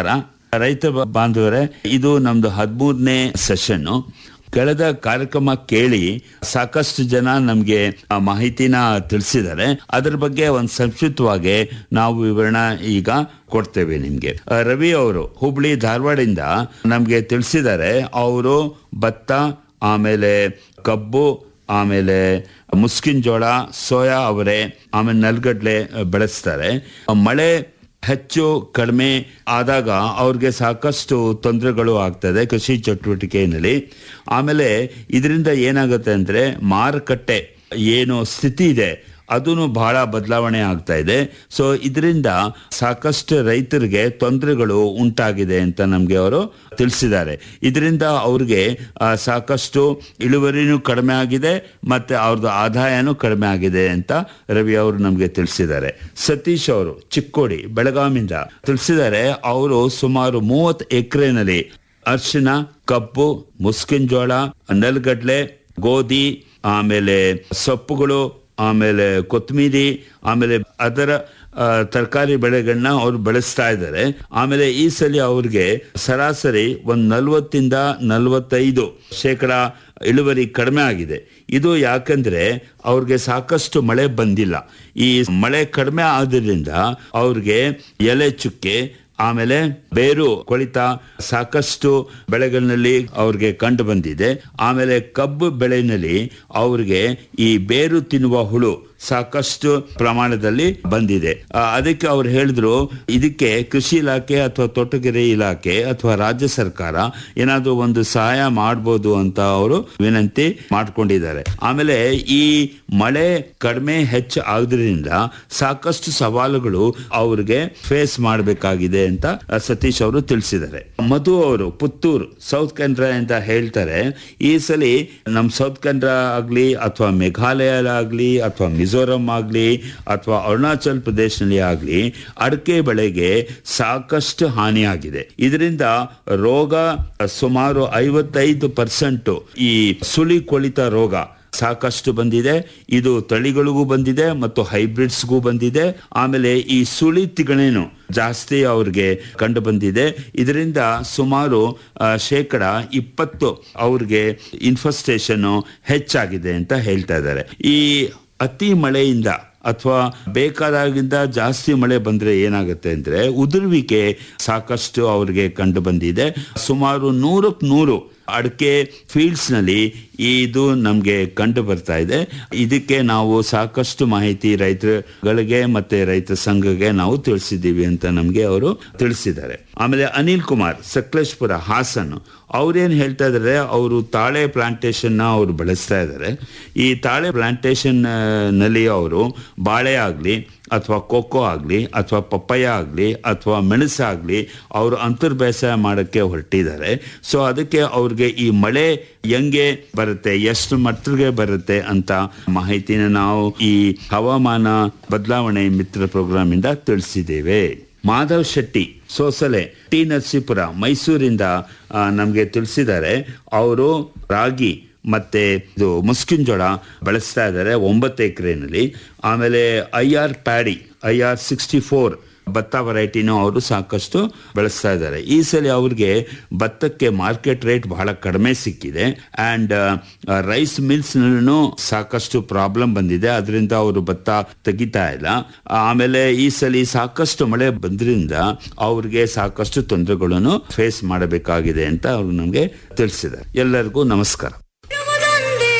ರೈತ ಬ- ಬಾಂಧವರೇ ಇದು ನಮ್ದು ಹದಿಮೂರನೇ ಸೆಷನ್ ಕಳೆದ ಕಾರ್ಯಕ್ರಮ ಕೇಳಿ ಸಾಕಷ್ಟು ಜನ ನಮ್ಗೆ ಆ ಮಾಹಿತಿನ ತಿಳಿಸಿದ್ದಾರೆ ಅದ್ರ ಬಗ್ಗೆ ಒಂದು ಸಂಕ್ಷಿಪ್ತವಾಗಿ ನಾವು ವಿವರಣ ಈಗ ಕೊಡ್ತೇವೆ ನಿಮ್ಗೆ ಆ, ರವಿ ಅವರು ಹುಬ್ಳಿ ಧಾರವಾಡಿಂದ ನಮ್ಗೆ ತಿಳಿಸಿದ್ದಾರೆ ಅವರು ಭತ್ತ ಆಮೇಲೆ ಕಬ್ಬು ಆಮೇಲೆ ಮುಸ್ಕಿನ್ ಜೋಳ ಸೋಯಾ ಅವರೆ ಆಮೇಲೆ ನೆಲಗಡ್ಲೆ ಬೆಳೆಸ್ತಾರೆ ಮಳೆ ಹೆಚ್ಚು ಕಡಿಮೆ ಆದಾಗ ಅವ್ರಿಗೆ ಸಾಕಷ್ಟು ತೊಂದರೆಗಳು ಆಗ್ತದೆ ಕೃಷಿ ಚಟುವಟಿಕೆಯಲ್ಲಿ ಆಮೇಲೆ ಇದರಿಂದ ಏನಾಗುತ್ತೆ ಅಂದ್ರೆ ಮಾರುಕಟ್ಟೆ ಏನು ಸ್ಥಿತಿ ಇದೆ ಅದೂ ಬಹಳ ಬದಲಾವಣೆ ಆಗ್ತಾ ಇದೆ ಸೊ ಇದರಿಂದ ಸಾಕಷ್ಟು ರೈತರಿಗೆ ತೊಂದರೆಗಳು ಉಂಟಾಗಿದೆ ಅಂತ ನಮಗೆ ಅವರು ತಿಳಿಸಿದ್ದಾರೆ ಇದರಿಂದ ಅವ್ರಿಗೆ ಆ, ಸಾಕಷ್ಟು ಇಳುವರಿನೂ ಕಡಿಮೆ ಆಗಿದೆ ಮತ್ತೆ ಅವ್ರದ್ದು ಆದಾಯನೂ ಕಡಿಮೆ ಆಗಿದೆ ಅಂತ ರವಿ ಅವರು ನಮಗೆ ತಿಳಿಸಿದ್ದಾರೆ ಸತೀಶ್ ಅವರು ಚಿಕ್ಕೋಡಿ ಬೆಳಗಾವಿಂದ ತಿಳಿಸಿದ್ದಾರೆ ಅವರು ಸುಮಾರು ಮೂವತ್ತು ಎಕರೆನಲ್ಲಿ ಅರಿಶಿನ ಕಬ್ಬು ಮುಸ್ಕಿನ್ ಜೋಳ ನೆಲಗಡ್ಲೆ ಗೋಧಿ ಆಮೇಲೆ ಸೊಪ್ಪುಗಳು ಆಮೇಲೆ ಕೊತ್ತಂಬರಿ ಆಮೇಲೆ ಅದರ ತರಕಾರಿ ಬೆಳೆಗಳನ್ನ ಅವ್ರು ಬೆಳೆಸ್ತಾ ಇದ್ದಾರೆ ಆಮೇಲೆ ಈ ಸಲ ಅವ್ರಿಗೆ ಸರಾಸರಿ ಒಂದ್ ನಲ್ವತ್ತಿಂದ ನಲ್ವತ್ತೈದು ಶೇಕಡ ಇಳುವರಿ ಕಡಿಮೆ ಆಗಿದೆ ಇದು ಯಾಕಂದ್ರೆ ಅವ್ರಿಗೆ ಸಾಕಷ್ಟು ಮಳೆ ಬಂದಿಲ್ಲ ಈ ಮಳೆ ಕಡಿಮೆ ಆದ್ರಿಂದ ಅವ್ರಿಗೆ ಎಲೆ ಚುಕ್ಕೆ ಆಮೇಲೆ ಬೇರು ಕೊಳಿತ ಸಾಕಷ್ಟು ಬೆಳೆಗಳಲ್ಲಿ ಅವ್ರಿಗೆ ಕಂಡು ಬಂದಿದೆ ಆಮೇಲೆ ಕಬ್ಬು ಬೆಳೆನಲ್ಲಿ ಅವ್ರಿಗೆ ಈ ಬೇರು ತಿನ್ನುವ ಹುಳು ಸಾಕಷ್ಟು ಪ್ರಮಾಣದಲ್ಲಿ ಬಂದಿದೆ ಆ, ಅದಕ್ಕೆ ಅವ್ರು ಹೇಳಿದ್ರು ಇದಕ್ಕೆ ಕೃಷಿ ಇಲಾಖೆ ಅಥವಾ ತೋಟಗಾರಿ ಇಲಾಖೆ ಅಥವಾ ರಾಜ್ಯ ಸರ್ಕಾರ ಏನಾದ್ರು ಒಂದು ಸಹಾಯ ಮಾಡ್ಬೋದು ಅಂತ ಅವರು ವಿನಂತಿ ಮಾಡ್ಕೊಂಡಿದ್ದಾರೆ ಆಮೇಲೆ ಈ ಮಳೆ ಕಡಿಮೆ ಹೆಚ್ಚು ಆದ್ರಿಂದ ಸಾಕಷ್ಟು ಸವಾಲುಗಳು ಅವ್ರಿಗೆ ಫೇಸ್ ಮಾಡಬೇಕಾಗಿದೆ ಅಂತ ಆ, ಸತೀಶ್ ಅವರು ತಿಳಿಸಿದ್ದಾರೆ ಮಧು ಅವರು ಪುತ್ತೂರು ಸೌತ್ ಕೆನರಾ ಅಂತ ಹೇಳ್ತಾರೆ ಈ ಸಲ ನಮ್ ಸೌತ್ ಕೆನರಾ ಆಗ್ಲಿ ಅಥವಾ ಮೇಘಾಲಯ ಆಗ್ಲಿ ಅಥವಾ ಮಿಜೋರಂ ಆಗ್ಲಿ ಅಥವಾ ಅರುಣಾಚಲ್ ಪ್ರದೇಶನಲ್ಲಿ ಆಗ್ಲಿ ಅಡಿಕೆ ಬೆಳೆಗೆ ಸಾಕಷ್ಟು ಹಾನಿಯಾಗಿದೆ ಇದರಿಂದ ರೋಗ ಸುಮಾರು ಐವತ್ತೈದು ಪರ್ಸೆಂಟ್ ಈ ಸುಳಿ ಕೊಳಿತ ರೋಗ ಸಾಕಷ್ಟು ಬಂದಿದೆ ಇದು ತಳಿಗಳಿಗೂ ಬಂದಿದೆ ಮತ್ತು ಹೈಬ್ರಿಡ್ಸ್ಗೂ ಬಂದಿದೆ ಆಮೇಲೆ ಈ ಸುಳಿ ತಿಗಣೆನು ಜಾಸ್ತಿ ಅವ್ರಿಗೆ ಕಂಡು ಬಂದಿದೆ ಇದರಿಂದ ಸುಮಾರು ಆ, ಶೇಕಡ ಇಪ್ಪತ್ತು ಅವ್ರಿಗೆ ಇನ್ಫೆಸ್ಟೇಷನ್ ಹೆಚ್ಚಾಗಿದೆ ಅಂತ ಹೇಳ್ತಾ ಇದ್ದಾರೆ ಈ ಅತಿ ಮಳೆಯಿಂದ ಅಥವಾ ಬೇಕಾದಾಗಿಂದ ಜಾಸ್ತಿ ಮಳೆ ಬಂದ್ರೆ ಏನಾಗುತ್ತೆ ಅಂದ್ರೆ ಉದುರುವಿಕೆ ಸಾಕಷ್ಟು ಅವ್ರಿಗೆ ಕಂಡು ಬಂದಿದೆ ಸುಮಾರು ನೂರಕ್ಕೆ ನೂರು ಅಡಿಕೆ ಫೀಲ್ಡ್ಸ್ ನಲ್ಲಿ ಇದು ನಮ್ಗೆ ಕಂಡು ಬರ್ತಾ ಇದೆ ಇದಕ್ಕೆ ನಾವು ಸಾಕಷ್ಟು ಮಾಹಿತಿ ರೈತರುಗಳಿಗೆ ಮತ್ತೆ ರೈತ ಸಂಘಕ್ಕೆ ನಾವು ತಿಳಿಸಿದ್ದೀವಿ ಅಂತ ನಮ್ಗೆ ಅವರು ತಿಳಿಸಿದ್ದಾರೆ ಆಮೇಲೆ ಅನಿಲ್ ಕುಮಾರ್ ಸಕಲೇಶ್ಪುರ ಹಾಸನ್ ಅವ್ರೇನ್ ಹೇಳ್ತಾ ಇದಾರೆ ಅವರು ತಾಳೆ ಪ್ಲಾಂಟೇಶನ್ ನ ಅವರು ಬೆಳೆಸ್ತಾ ಇದ್ದಾರೆ ಈ ತಾಳೆ ಪ್ಲಾಂಟೇಶನ್ ನಲ್ಲಿ ಅವರು ಬಾಳೆ ಆಗ್ಲಿ ಅಥವಾ ಕೊಕ್ಕೋ ಆಗ್ಲಿ ಅಥವಾ ಪಪ್ಪಯ್ಯ ಆಗ್ಲಿ ಅಥವಾ ಮೆಣಸಾಗ್ಲಿ ಅವರು ಅಂತರ್ ಬೇಸಾಯ ಮಾಡಕ್ಕೆ ಹೊರಟಿದ್ದಾರೆ ಸೊ ಅದಕ್ಕೆ ಅವ್ರಿಗೆ ಈ ಮಳೆ ಹೆಂಗೆ ಬರುತ್ತೆ ಎಷ್ಟು ಮಟ್ಟಿಗೆ ಬರುತ್ತೆ ಅಂತ ಮಾಹಿತಿನ ನಾವು ಈ ಹವಾಮಾನ ಬದಲಾವಣೆ ಮಿತ್ರ ಪ್ರೋಗ್ರಾಮ್ ಇಂದ ತಿಳಿಸಿದ್ದೇವೆ ಮಾಧವ್ ಶೆಟ್ಟಿ ಸೋಸಲೆ ಟಿ ನರಸೀಪುರ ಮೈಸೂರಿಂದ ಆ, ನಮ್ಗೆ ತಿಳಿಸಿದ್ದಾರೆ ಅವರು ರಾಗಿ ಮತ್ತೆ ಇದು ಮುಸ್ಕಿನ್ ಜೋಳ ಬೆಳೆಸ್ತಾ ಇದ್ದಾರೆ ಒಂಬತ್ತು ಎಕರೆನಲ್ಲಿ ಆಮೇಲೆ I R paddy I R sixty four ಭತ್ತ ವೆರೈಟಿನೂ ಅವರು ಸಾಕಷ್ಟು ಬೆಳೆಸ್ತಾ ಇದ್ದಾರೆ ಈ ಸಲ ಅವ್ರಿಗೆ ಭತ್ತಕ್ಕೆ ಮಾರ್ಕೆಟ್ ರೇಟ್ ಬಹಳ ಕಡಿಮೆ ಸಿಕ್ಕಿದೆ ಅಂಡ್ ರೈಸ್ ಮಿಲ್ಸ್ ಸಾಕಷ್ಟು ಪ್ರಾಬ್ಲಮ್ ಬಂದಿದೆ ಅದರಿಂದ ಅವರು ಭತ್ತ ತೆಗಿತಾ ಇಲ್ಲ ಆಮೇಲೆ ಈ ಸಲ ಸಾಕಷ್ಟು ಮಳೆ ಬಂದ್ರಿಂದ ಅವ್ರಿಗೆ ಸಾಕಷ್ಟು ತೊಂದರೆಗಳನ್ನು ಫೇಸ್ ಮಾಡಬೇಕಾಗಿದೆ ಅಂತ ಅವ್ರು ನಮ್ಗೆ ತಿಳಿಸಿದ್ದಾರೆ ಎಲ್ಲರಿಗೂ ನಮಸ್ಕಾರ ಇರುವುದೊಂದೇ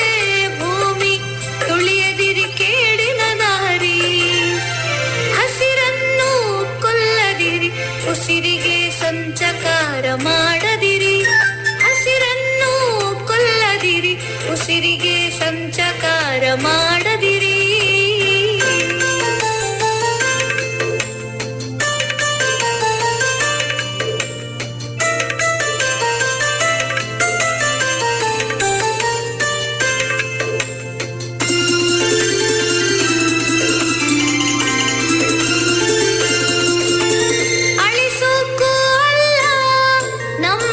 ಭೂಮಿ ತುಳಿಯದಿರಿ ಕೇಡಿನ ದಾರಿ ಹಸಿರನ್ನು ಕೊಲ್ಲದಿರಿ ಉಸಿರಿಗೆ ಸಂಚಕಾರ ಮಾಡದಿರಿ ಹಸಿರನ್ನು ಕೊಲ್ಲದಿರಿ ಉಸಿರಿಗೆ ಸಂಚಕಾರ ಮಾಡದಿರಿ ಅಳಿಸೋಕ್ಕೂ ಅಲ್ಲ ನಮ್ಮ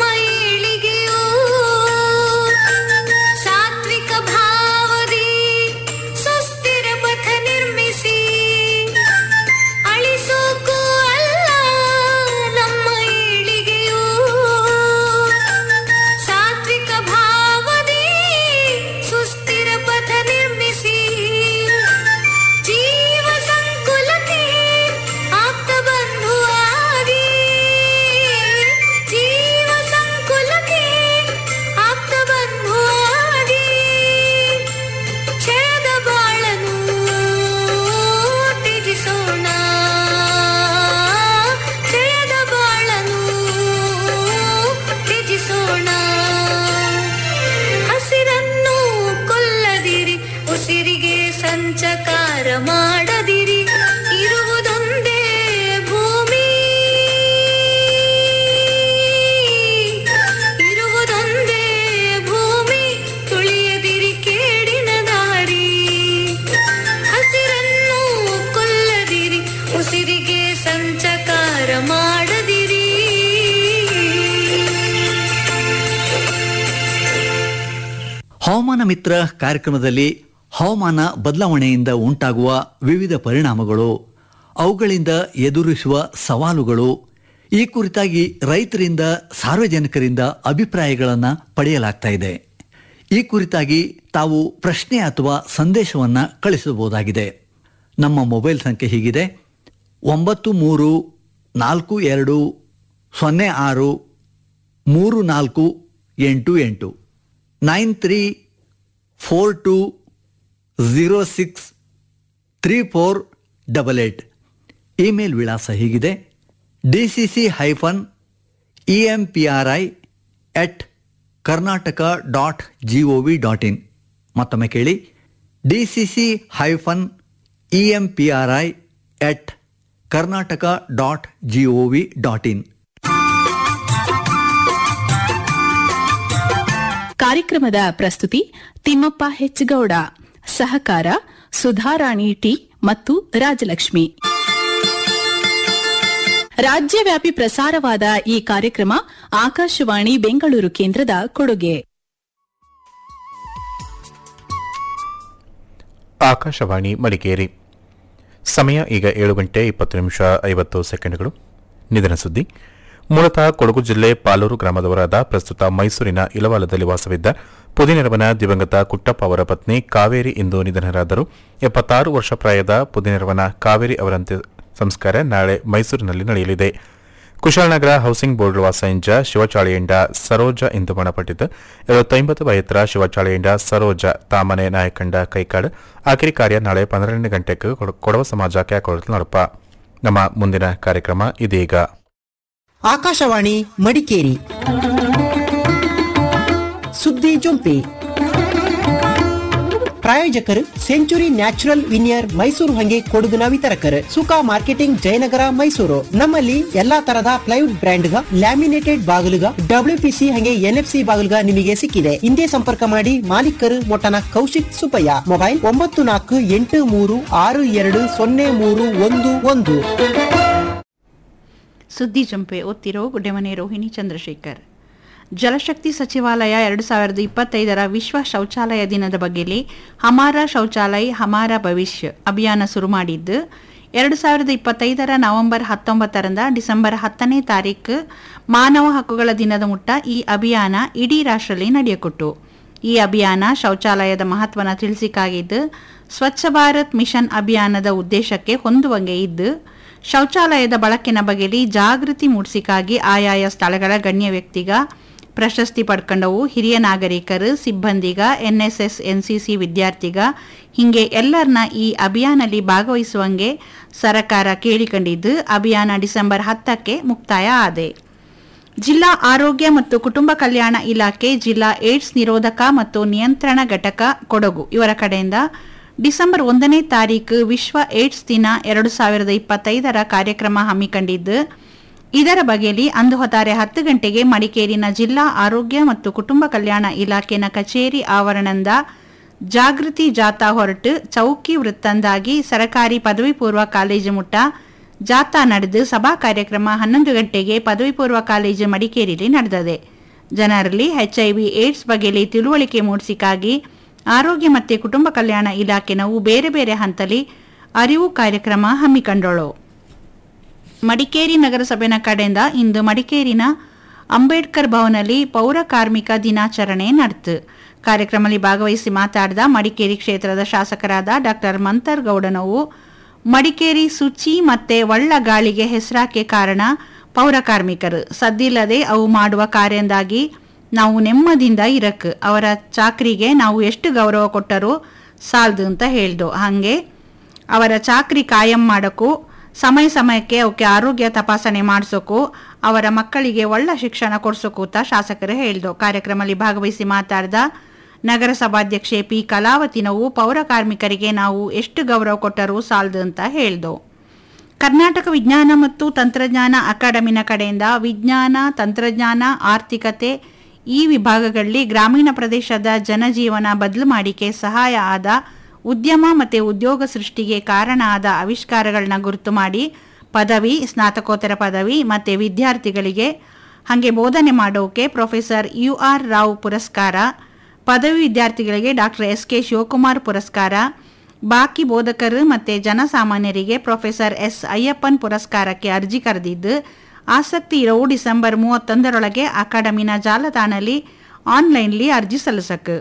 ಹವಾಮಾನ ಮಿತ್ರ ಕಾರ್ಯಕ್ರಮದಲ್ಲಿ ಹವಾಮಾನ ಬದಲಾವಣೆಯಿಂದ ಉಂಟಾಗುವ ವಿವಿಧ ಪರಿಣಾಮಗಳು ಅವುಗಳಿಂದ ಎದುರಿಸುವ ಸವಾಲುಗಳು ಈ ಕುರಿತಾಗಿ ರೈತರಿಂದ ಸಾರ್ವಜನಿಕರಿಂದ ಅಭಿಪ್ರಾಯಗಳನ್ನು ಪಡೆಯಲಾಗ್ತಾ ಇದೆ ಈ ಕುರಿತಾಗಿ ತಾವು ಪ್ರಶ್ನೆ ಅಥವಾ ಸಂದೇಶವನ್ನು ಕಳಿಸಬಹುದಾಗಿದೆ ನಮ್ಮ ಮೊಬೈಲ್ ಸಂಖ್ಯೆ ಹೀಗಿದೆ ಒಂಬತ್ತು ಮೂರು ನಾಲ್ಕು ಎರಡು ಸೊನ್ನೆ ಆರು ಮೂರು ನಾಲ್ಕು ಎಂಟು ಎಂಟು nine three four two zero six three four double eight email ವಿಳಾಸ ಹೀಗಿದೆ D C C hyphen E M P R I at Karnataka dot G O V dot in ಮತ್ತೊಮ್ಮೆ ಕೇಳಿ D C C hyphen E M P R I at Karnataka dot G O V dot in ಕಾರ್ಯಕ್ರಮದ ಪ್ರಸ್ತುತಿ ತಿಮ್ಮಪ್ಪ ಹೆಚ್ಚಗೌಡ ಸಹಕಾರ Sudharani T ಮತ್ತು ರಾಜಲಕ್ಷ್ಮಿ ರಾಜ್ಯವ್ಯಾಪಿ ಪ್ರಸಾರವಾದ ಈ ಕಾರ್ಯಕ್ರಮ ಆಕಾಶವಾಣಿ ಬೆಂಗಳೂರು ಕೇಂದ್ರದ ಕೊಡುಗೆ ಆಕಾಶವಾಣಿ ಮಡಿಕೇರಿ ಸಮಯ ಈಗ ಏಳು ಗಂಟೆ ಇಪ್ಪತ್ತು ನಿಮಿಷ ಐವತ್ತು ಸೆಕೆಂಡ್ಗಳು ನಿಧನ ಸುದ್ದಿ ಮೂಲತಃ ಕೊಡಗು ಜಿಲ್ಲೆ ಪಾಲೂರು ಗ್ರಾಮದವರಾದ ಪ್ರಸ್ತುತ ಮೈಸೂರಿನ ಇಲವಾಲದಲ್ಲಿ ವಾಸವಿದ್ದ ಪುದಿನೆರವನ ದಿವಂಗತ ಕುಟ್ಟಪ್ಪ ಅವರ ಪತ್ನಿ ಕಾವೇರಿ ಇಂದು ನಿಧನರಾದರು ಎಪ್ಪತ್ತಾರು ವರ್ಷ ಪ್ರಾಯದ ಪುದಿನೆರವನ ಕಾವೇರಿ ಅವರಂತೆ ಸಂಸ್ಕಾರ ನಾಳೆ ಮೈಸೂರಿನಲ್ಲಿ ನಡೆಯಲಿದೆ ಕುಶಾಲನಗರ ಹೌಸಿಂಗ್ ಬೋರ್ಡ್ ವಾಸಂಜ ಶಿವಚಾಳಿಯಂಡ ಸರೋಜ ಇಂದು ಮರಣಪಟ್ಟಿದ್ದು ಐವತ್ತೊಂಬತ್ತು ವಯತ್ರ ಶಿವಚಾಳಿಯಂಡ ಸರೋಜ ತಾಮನೆ ನಾಯಕಂಡ ಕೈಕಾಡ್ ಆಖರಿ ಕಾರ್ಯ ನಾಳೆ ಪನ್ನೆರಡು ಗಂಟೆಗೆ ಕೊಡ- ಕೊಡವ ಸಮಾಜ ಕ್ಯಾಕೊಳತು ನಡಪ ನಮ್ಮ ಮುಂದಿನ ಕಾರ್ಯಕ್ರಮ ಇದೀಗ ಆಕಾಶವಾಣಿ ಮಡಿಕೇರಿ ಸುದ್ದಿ ಜೊಂಪಿ ಪ್ರಾಯೋಜಕರು ಸೆಂಚುರಿ ನ್ಯಾಚುರಲ್ ವಿನಿಯರ್ ಮೈಸೂರು ಹಂಗೆ ಕೊಡಗಿನ ವಿತರಕರು ಸುಖಾ ಮಾರ್ಕೆಟಿಂಗ್ ಜಯನಗರ ಮೈಸೂರು ನಮ್ಮಲ್ಲಿ ಎಲ್ಲಾ ತರಹದ ಪ್ಲೈವುಡ್ ಬ್ರ್ಯಾಂಡ್ ಗ ಲ್ಯಾಮಿನೇಟೆಡ್ ಬಾಗಿಲುಗ ಡಬ್ಲ್ಯೂಪಿಸಿ ಹಂಗೆ ಎನ್ಎಫ್ಸಿ ಬಾಗಿಲುಗ ನಿಮಗೆ ಸಿಕ್ಕಿದೆ ಹಿಂದೆ ಸಂಪರ್ಕ ಮಾಡಿ ಮಾಲೀಕರು ಮೊಟ್ಟನ ಕೌಶಿಕ್ ಸುಪಯ್ಯ ಮೊಬೈಲ್ ಒಂಬತ್ತು ನಾಲ್ಕು ಎಂಟು ಮೂರು ಆರು ಎರಡು ಸೊನ್ನೆ ಮೂರು ಒಂದು ಒಂದು ಸುದ್ದಿ ಜಂಪೆ ಓದ್ತಿರೋ ಗುಡ್ಡೆಮನೆ ರೋಹಿಣಿ ಚಂದ್ರಶೇಖರ್ ಜಲಶಕ್ತಿ ಸಚಿವಾಲಯ ಎರಡು ಸಾವಿರದ ಇಪ್ಪತ್ತೈದರ ವಿಶ್ವ ಶೌಚಾಲಯ ದಿನದ ಬಗ್ಗೆಲಿ ಹಮಾರ ಶೌಚಾಲಯ್ ಹಮಾರ ಭವಿಷ್ಯ ಅಭಿಯಾನ ಶುರು ಮಾಡಿದ್ದು ಎರಡು ಸಾವಿರದ ಇಪ್ಪತ್ತೈದರ ನವೆಂಬರ್ ಹತ್ತೊಂಬತ್ತರಿಂದ ಡಿಸೆಂಬರ್ ಹತ್ತನೇ ತಾರೀಕು ಮಾನವ ಹಕ್ಕುಗಳ ದಿನದ ಮುಟ್ಟ ಈ ಅಭಿಯಾನ ಇಡೀ ರಾಷ್ಟ್ರದಲ್ಲಿ ನಡೆಯಕೊಟ್ಟು ಈ ಅಭಿಯಾನ ಶೌಚಾಲಯದ ಮಹತ್ವನ ತಿಳಿಸಿಕಾಗಿದ್ದು ಸ್ವಚ್ಛ ಭಾರತ್ ಮಿಷನ್ ಅಭಿಯಾನದ ಉದ್ದೇಶಕ್ಕೆ ಹೊಂದುವಂಗೆ ಇದ್ದು ಶೌಚಾಲಯದ ಬಳಕೆನ ಬಗೆಲಿ ಜಾಗೃತಿ ಮೂಡಿಸಿಕಾಗಿ ಆಯಾಯ ಸ್ಥಳಗಳ ಗಣ್ಯ ವ್ಯಕ್ತಿಗ ಪ್ರಶಸ್ತಿ ಪಡ್ಕೊಂಡವು ಹಿರಿಯ ನಾಗರಿಕರು ಸಿಬ್ಬಂದಿಗ ಎನ್ಎಸ್ಎಸ್ ಎನ್ಸಿಸಿ ವಿದ್ಯಾರ್ಥಿಗ ಹಿಂಗೆ ಎಲ್ಲರನ್ನ ಈ ಅಭಿಯಾನಲ್ಲಿ ಭಾಗವಹಿಸುವಂಗೆ ಸರಕಾರ ಕೇಳಿಕೊಂಡಿದ್ದು ಅಭಿಯಾನ ಡಿಸೆಂಬರ್ ಹತ್ತಕ್ಕೆ ಮುಕ್ತಾಯ ಆದೆ ಜಿಲ್ಲಾ ಆರೋಗ್ಯ ಮತ್ತು ಕುಟುಂಬ ಕಲ್ಯಾಣ ಇಲಾಖೆ ಜಿಲ್ಲಾ ಏಡ್ಸ್ ನಿರೋಧಕ ಮತ್ತು ನಿಯಂತ್ರಣ ಘಟಕ ಕೊಡಗು ಇವರ ಕಡೆಯಿಂದ ಡಿಸೆಂಬರ್ ಒಂದನೇ ತಾರೀಕು ವಿಶ್ವ ಏಡ್ಸ್ ದಿನ ಎರಡು ಸಾವಿರದ ಇಪ್ಪತ್ತೈದರ ಕಾರ್ಯಕ್ರಮ ಹಮ್ಮಿಕೊಂಡಿದ್ದು ಇದರ ಬಗೆಯಲ್ಲಿ ಅಂದು ಹೊತ್ತಾರೆ ಹತ್ತು ಗಂಟೆಗೆ ಮಡಿಕೇರಿನ ಜಿಲ್ಲಾ ಆರೋಗ್ಯ ಮತ್ತು ಕುಟುಂಬ ಕಲ್ಯಾಣ ಇಲಾಖೆನ ಕಚೇರಿ ಆವರಣದ ಜಾಗೃತಿ ಜಾಥಾ ಹೊರಟು ಚೌಕಿ ವೃತ್ತಂದಾಗಿ ಸರಕಾರಿ ಪದವಿ ಪೂರ್ವ ಕಾಲೇಜು ಮುಟ್ಟ ಜಾಥಾ ನಡೆದು ಸಭಾ ಕಾರ್ಯಕ್ರಮ ಹನ್ನೊಂದು ಗಂಟೆಗೆ ಪದವಿ ಪೂರ್ವ ಕಾಲೇಜು ಮಡಿಕೇರಿಯಲ್ಲಿ ನಡೆದಿದೆ ಜನರಲ್ಲಿ ಎಚ್ಐವಿ ಏಡ್ಸ್ ಬಗೆಯಲ್ಲಿ ತಿಳುವಳಿಕೆ ಮೂಡಿಸಿಕಾಗಿ ಆರೋಗ್ಯ ಮತ್ತು ಕುಟುಂಬ ಕಲ್ಯಾಣ ಇಲಾಖೆನವು ಬೇರೆ ಬೇರೆ ಹಂತಲಿ ಅರಿವು ಕಾರ್ಯಕ್ರಮ ಹಮ್ಮಿಕೊಂಡಳು ಮಡಿಕೇರಿ ನಗರಸಭೆನ ಕಡೆಯಿಂದ ಇಂದು ಮಡಿಕೇರಿನ ಅಂಬೇಡ್ಕರ್ ಭವನಲ್ಲಿ ಪೌರ ಕಾರ್ಮಿಕ ದಿನಾಚರಣೆ ನಡೆತು ಕಾರ್ಯಕ್ರಮದಲ್ಲಿ ಭಾಗವಹಿಸಿ ಮಾತಾಡಿದ ಮಡಿಕೇರಿ ಕ್ಷೇತ್ರದ ಶಾಸಕರಾದ ಡಾಕ್ಟರ್ ಮಂತರ್ ಗೌಡನವು ಮಡಿಕೇರಿ ಶುಚಿ ಮತ್ತೆ ಒಳ್ಳ ಗಾಳಿಗೆ ಹೆಸರಾಕೆ ಕಾರಣ ಪೌರ ಕಾರ್ಮಿಕರು ಸದ್ದಿಲ್ಲದೆ ಅವು ಮಾಡುವ ಕಾರ್ಯಂದಾಗಿ ನಾವು ನೆಮ್ಮದಿಯಿಂದ ಇರಕ್ ಅವರ ಚಾಕ್ರಿಗೆ ನಾವು ಎಷ್ಟು ಗೌರವ ಕೊಟ್ಟರೂ ಸಾಲ್ದು ಅಂತ ಹೇಳ್ದು ಹಾಗೆ ಅವರ ಚಾಕ್ರಿ ಕಾಯಂ ಮಾಡೋಕ್ಕೂ ಸಮಯ ಸಮಯಕ್ಕೆ ಅವಕ್ಕೆ ಆರೋಗ್ಯ ತಪಾಸಣೆ ಮಾಡಿಸೋಕು ಅವರ ಮಕ್ಕಳಿಗೆ ಒಳ್ಳೆ ಶಿಕ್ಷಣ ಕೊಡ್ಸೋಕು ಅಂತ ಶಾಸಕರು ಹೇಳ್ದು ಕಾರ್ಯಕ್ರಮದಲ್ಲಿ ಭಾಗವಹಿಸಿ ಮಾತಾಡಿದ ನಗರಸಭಾಧ್ಯಕ್ಷೆ ಪಿ ಕಲಾವತಿನವು ಪೌರ ಕಾರ್ಮಿಕರಿಗೆ ನಾವು ಎಷ್ಟು ಗೌರವ ಕೊಟ್ಟರೂ ಸಾಲದು ಅಂತ ಹೇಳ್ದು ಕರ್ನಾಟಕ ವಿಜ್ಞಾನ ಮತ್ತು ತಂತ್ರಜ್ಞಾನ ಅಕಾಡೆಮಿನ ಕಡೆಯಿಂದ ವಿಜ್ಞಾನ ತಂತ್ರಜ್ಞಾನ ಆರ್ಥಿಕತೆ ಈ ವಿಭಾಗಗಳಲ್ಲಿ ಗ್ರಾಮೀಣ ಪ್ರದೇಶದ ಜನಜೀವನ ಬದಲು ಮಾಡಿಕೆ ಸಹಾಯ ಆದ ಉದ್ಯಮ ಮತ್ತು ಉದ್ಯೋಗ ಸೃಷ್ಟಿಗೆ ಕಾರಣ ಆದ ಆವಿಷ್ಕಾರಗಳನ್ನ ಗುರುತು ಮಾಡಿ ಪದವಿ ಸ್ನಾತಕೋತ್ತರ ಪದವಿ ಮತ್ತು ವಿದ್ಯಾರ್ಥಿಗಳಿಗೆ ಹಾಗೆ ಬೋಧನೆ ಮಾಡೋಕೆ ಪ್ರೊಫೆಸರ್ ಯು ಆರ್ ರಾವ್ ಪುರಸ್ಕಾರ ಪದವಿ ವಿದ್ಯಾರ್ಥಿಗಳಿಗೆ ಡಾಕ್ಟರ್ ಎಸ್ ಕೆ ಶಿವಕುಮಾರ್ ಪುರಸ್ಕಾರ ಬಾಕಿ ಬೋಧಕರು ಮತ್ತು ಜನಸಾಮಾನ್ಯರಿಗೆ ಪ್ರೊಫೆಸರ್ ಎಸ್ ಅಯ್ಯಪ್ಪನ್ ಪುರಸ್ಕಾರಕ್ಕೆ ಅರ್ಜಿ ಕರೆದಿದ್ದು ಆಸಕ್ತಿ ಇರೋವು ಡಿಸೆಂಬರ್ ಮೂವತ್ತೊಂದರೊಳಗೆ ಅಕಾಡೆಮಿನ ಜಾಲತಾಣಲ್ಲಿ ಆನ್ಲೈನ್ಲಿ ಅರ್ಜಿ ಸಲ್ಲಿಸಕ್ಕೆ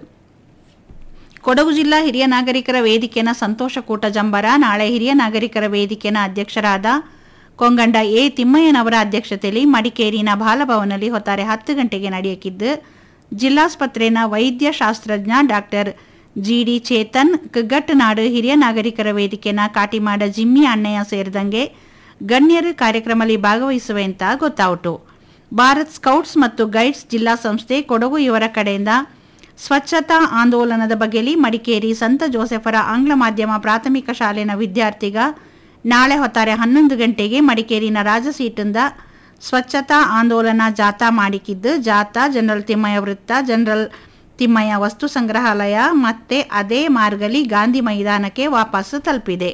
ಕೊಡಗು ಜಿಲ್ಲಾ ಹಿರಿಯ ನಾಗರಿಕರ ವೇದಿಕೆನ ಸಂತೋಷ ಕೂಟ ಜಂಬರ ನಾಳೆ ಹಿರಿಯ ನಾಗರಿಕರ ವೇದಿಕೆನ ಅಧ್ಯಕ್ಷರಾದ ಕೊಂಗಂಡ ಎ ತಿಮ್ಮಯ್ಯನವರ ಅಧ್ಯಕ್ಷತೆಯಲ್ಲಿ ಮಡಿಕೇರಿನ ಬಾಲಭವನಲ್ಲಿ ಹೊತ್ತಾರೆ ಹತ್ತು ಗಂಟೆಗೆ ನಡೆಯಕಿದ್ದು ಜಿಲ್ಲಾಸ್ಪತ್ರೆನ ವೈದ್ಯ ಶಾಸ್ತ್ರಜ್ಞ doctor G D Chetan Kaggattanadu ಹಿರಿಯ ನಾಗರಿಕರ ವೇದಿಕೆನ ಕಾಟಿಮಾಡ ಜಿಮ್ಮಿ ಅಣ್ಣಯ್ಯ ಸೇರಿದಂಗೆ ಗಣ್ಯರು ಕಾರ್ಯಕ್ರಮದಲ್ಲಿ ಭಾಗವಹಿಸುವೆ ಅಂತ ಗೊತ್ತಾಯಿತು ಭಾರತ್ ಸ್ಕೌಟ್ಸ್ ಮತ್ತು ಗೈಡ್ಸ್ ಜಿಲ್ಲಾ ಸಂಸ್ಥೆ ಕೊಡಗು ಇವರ ಕಡೆಯಿಂದ ಸ್ವಚ್ಛತಾ ಆಂದೋಲನದ ಬಗ್ಗೆಲಿ ಮಡಿಕೇರಿ ಸಂತ ಜೋಸೆಫರ ಆಂಗ್ಲ ಮಾಧ್ಯಮ ಪ್ರಾಥಮಿಕ ಶಾಲೆನ ವಿದ್ಯಾರ್ಥಿಗ ನಾಳೆ ಹೊತ್ತಾರೆ ಹನ್ನೊಂದು ಗಂಟೆಗೆ ಮಡಿಕೇರಿನ ರಾಜಸೀಟಿಂದ ಸ್ವಚ್ಛತಾ ಆಂದೋಲನ ಜಾಥಾ ಮಾಡಿಕಿದ್ದು ಜಾಥಾ ಜನರಲ್ ತಿಮ್ಮಯ್ಯ ವೃತ್ತ ಜನರಲ್ ತಿಮ್ಮಯ್ಯ ವಸ್ತು ಸಂಗ್ರಹಾಲಯ ಮತ್ತೆ ಅದೇ ಮಾರ್ಗಲಿ ಗಾಂಧಿ ಮೈದಾನಕ್ಕೆ ವಾಪಸ್ಸು ತಲುಪಿದೆ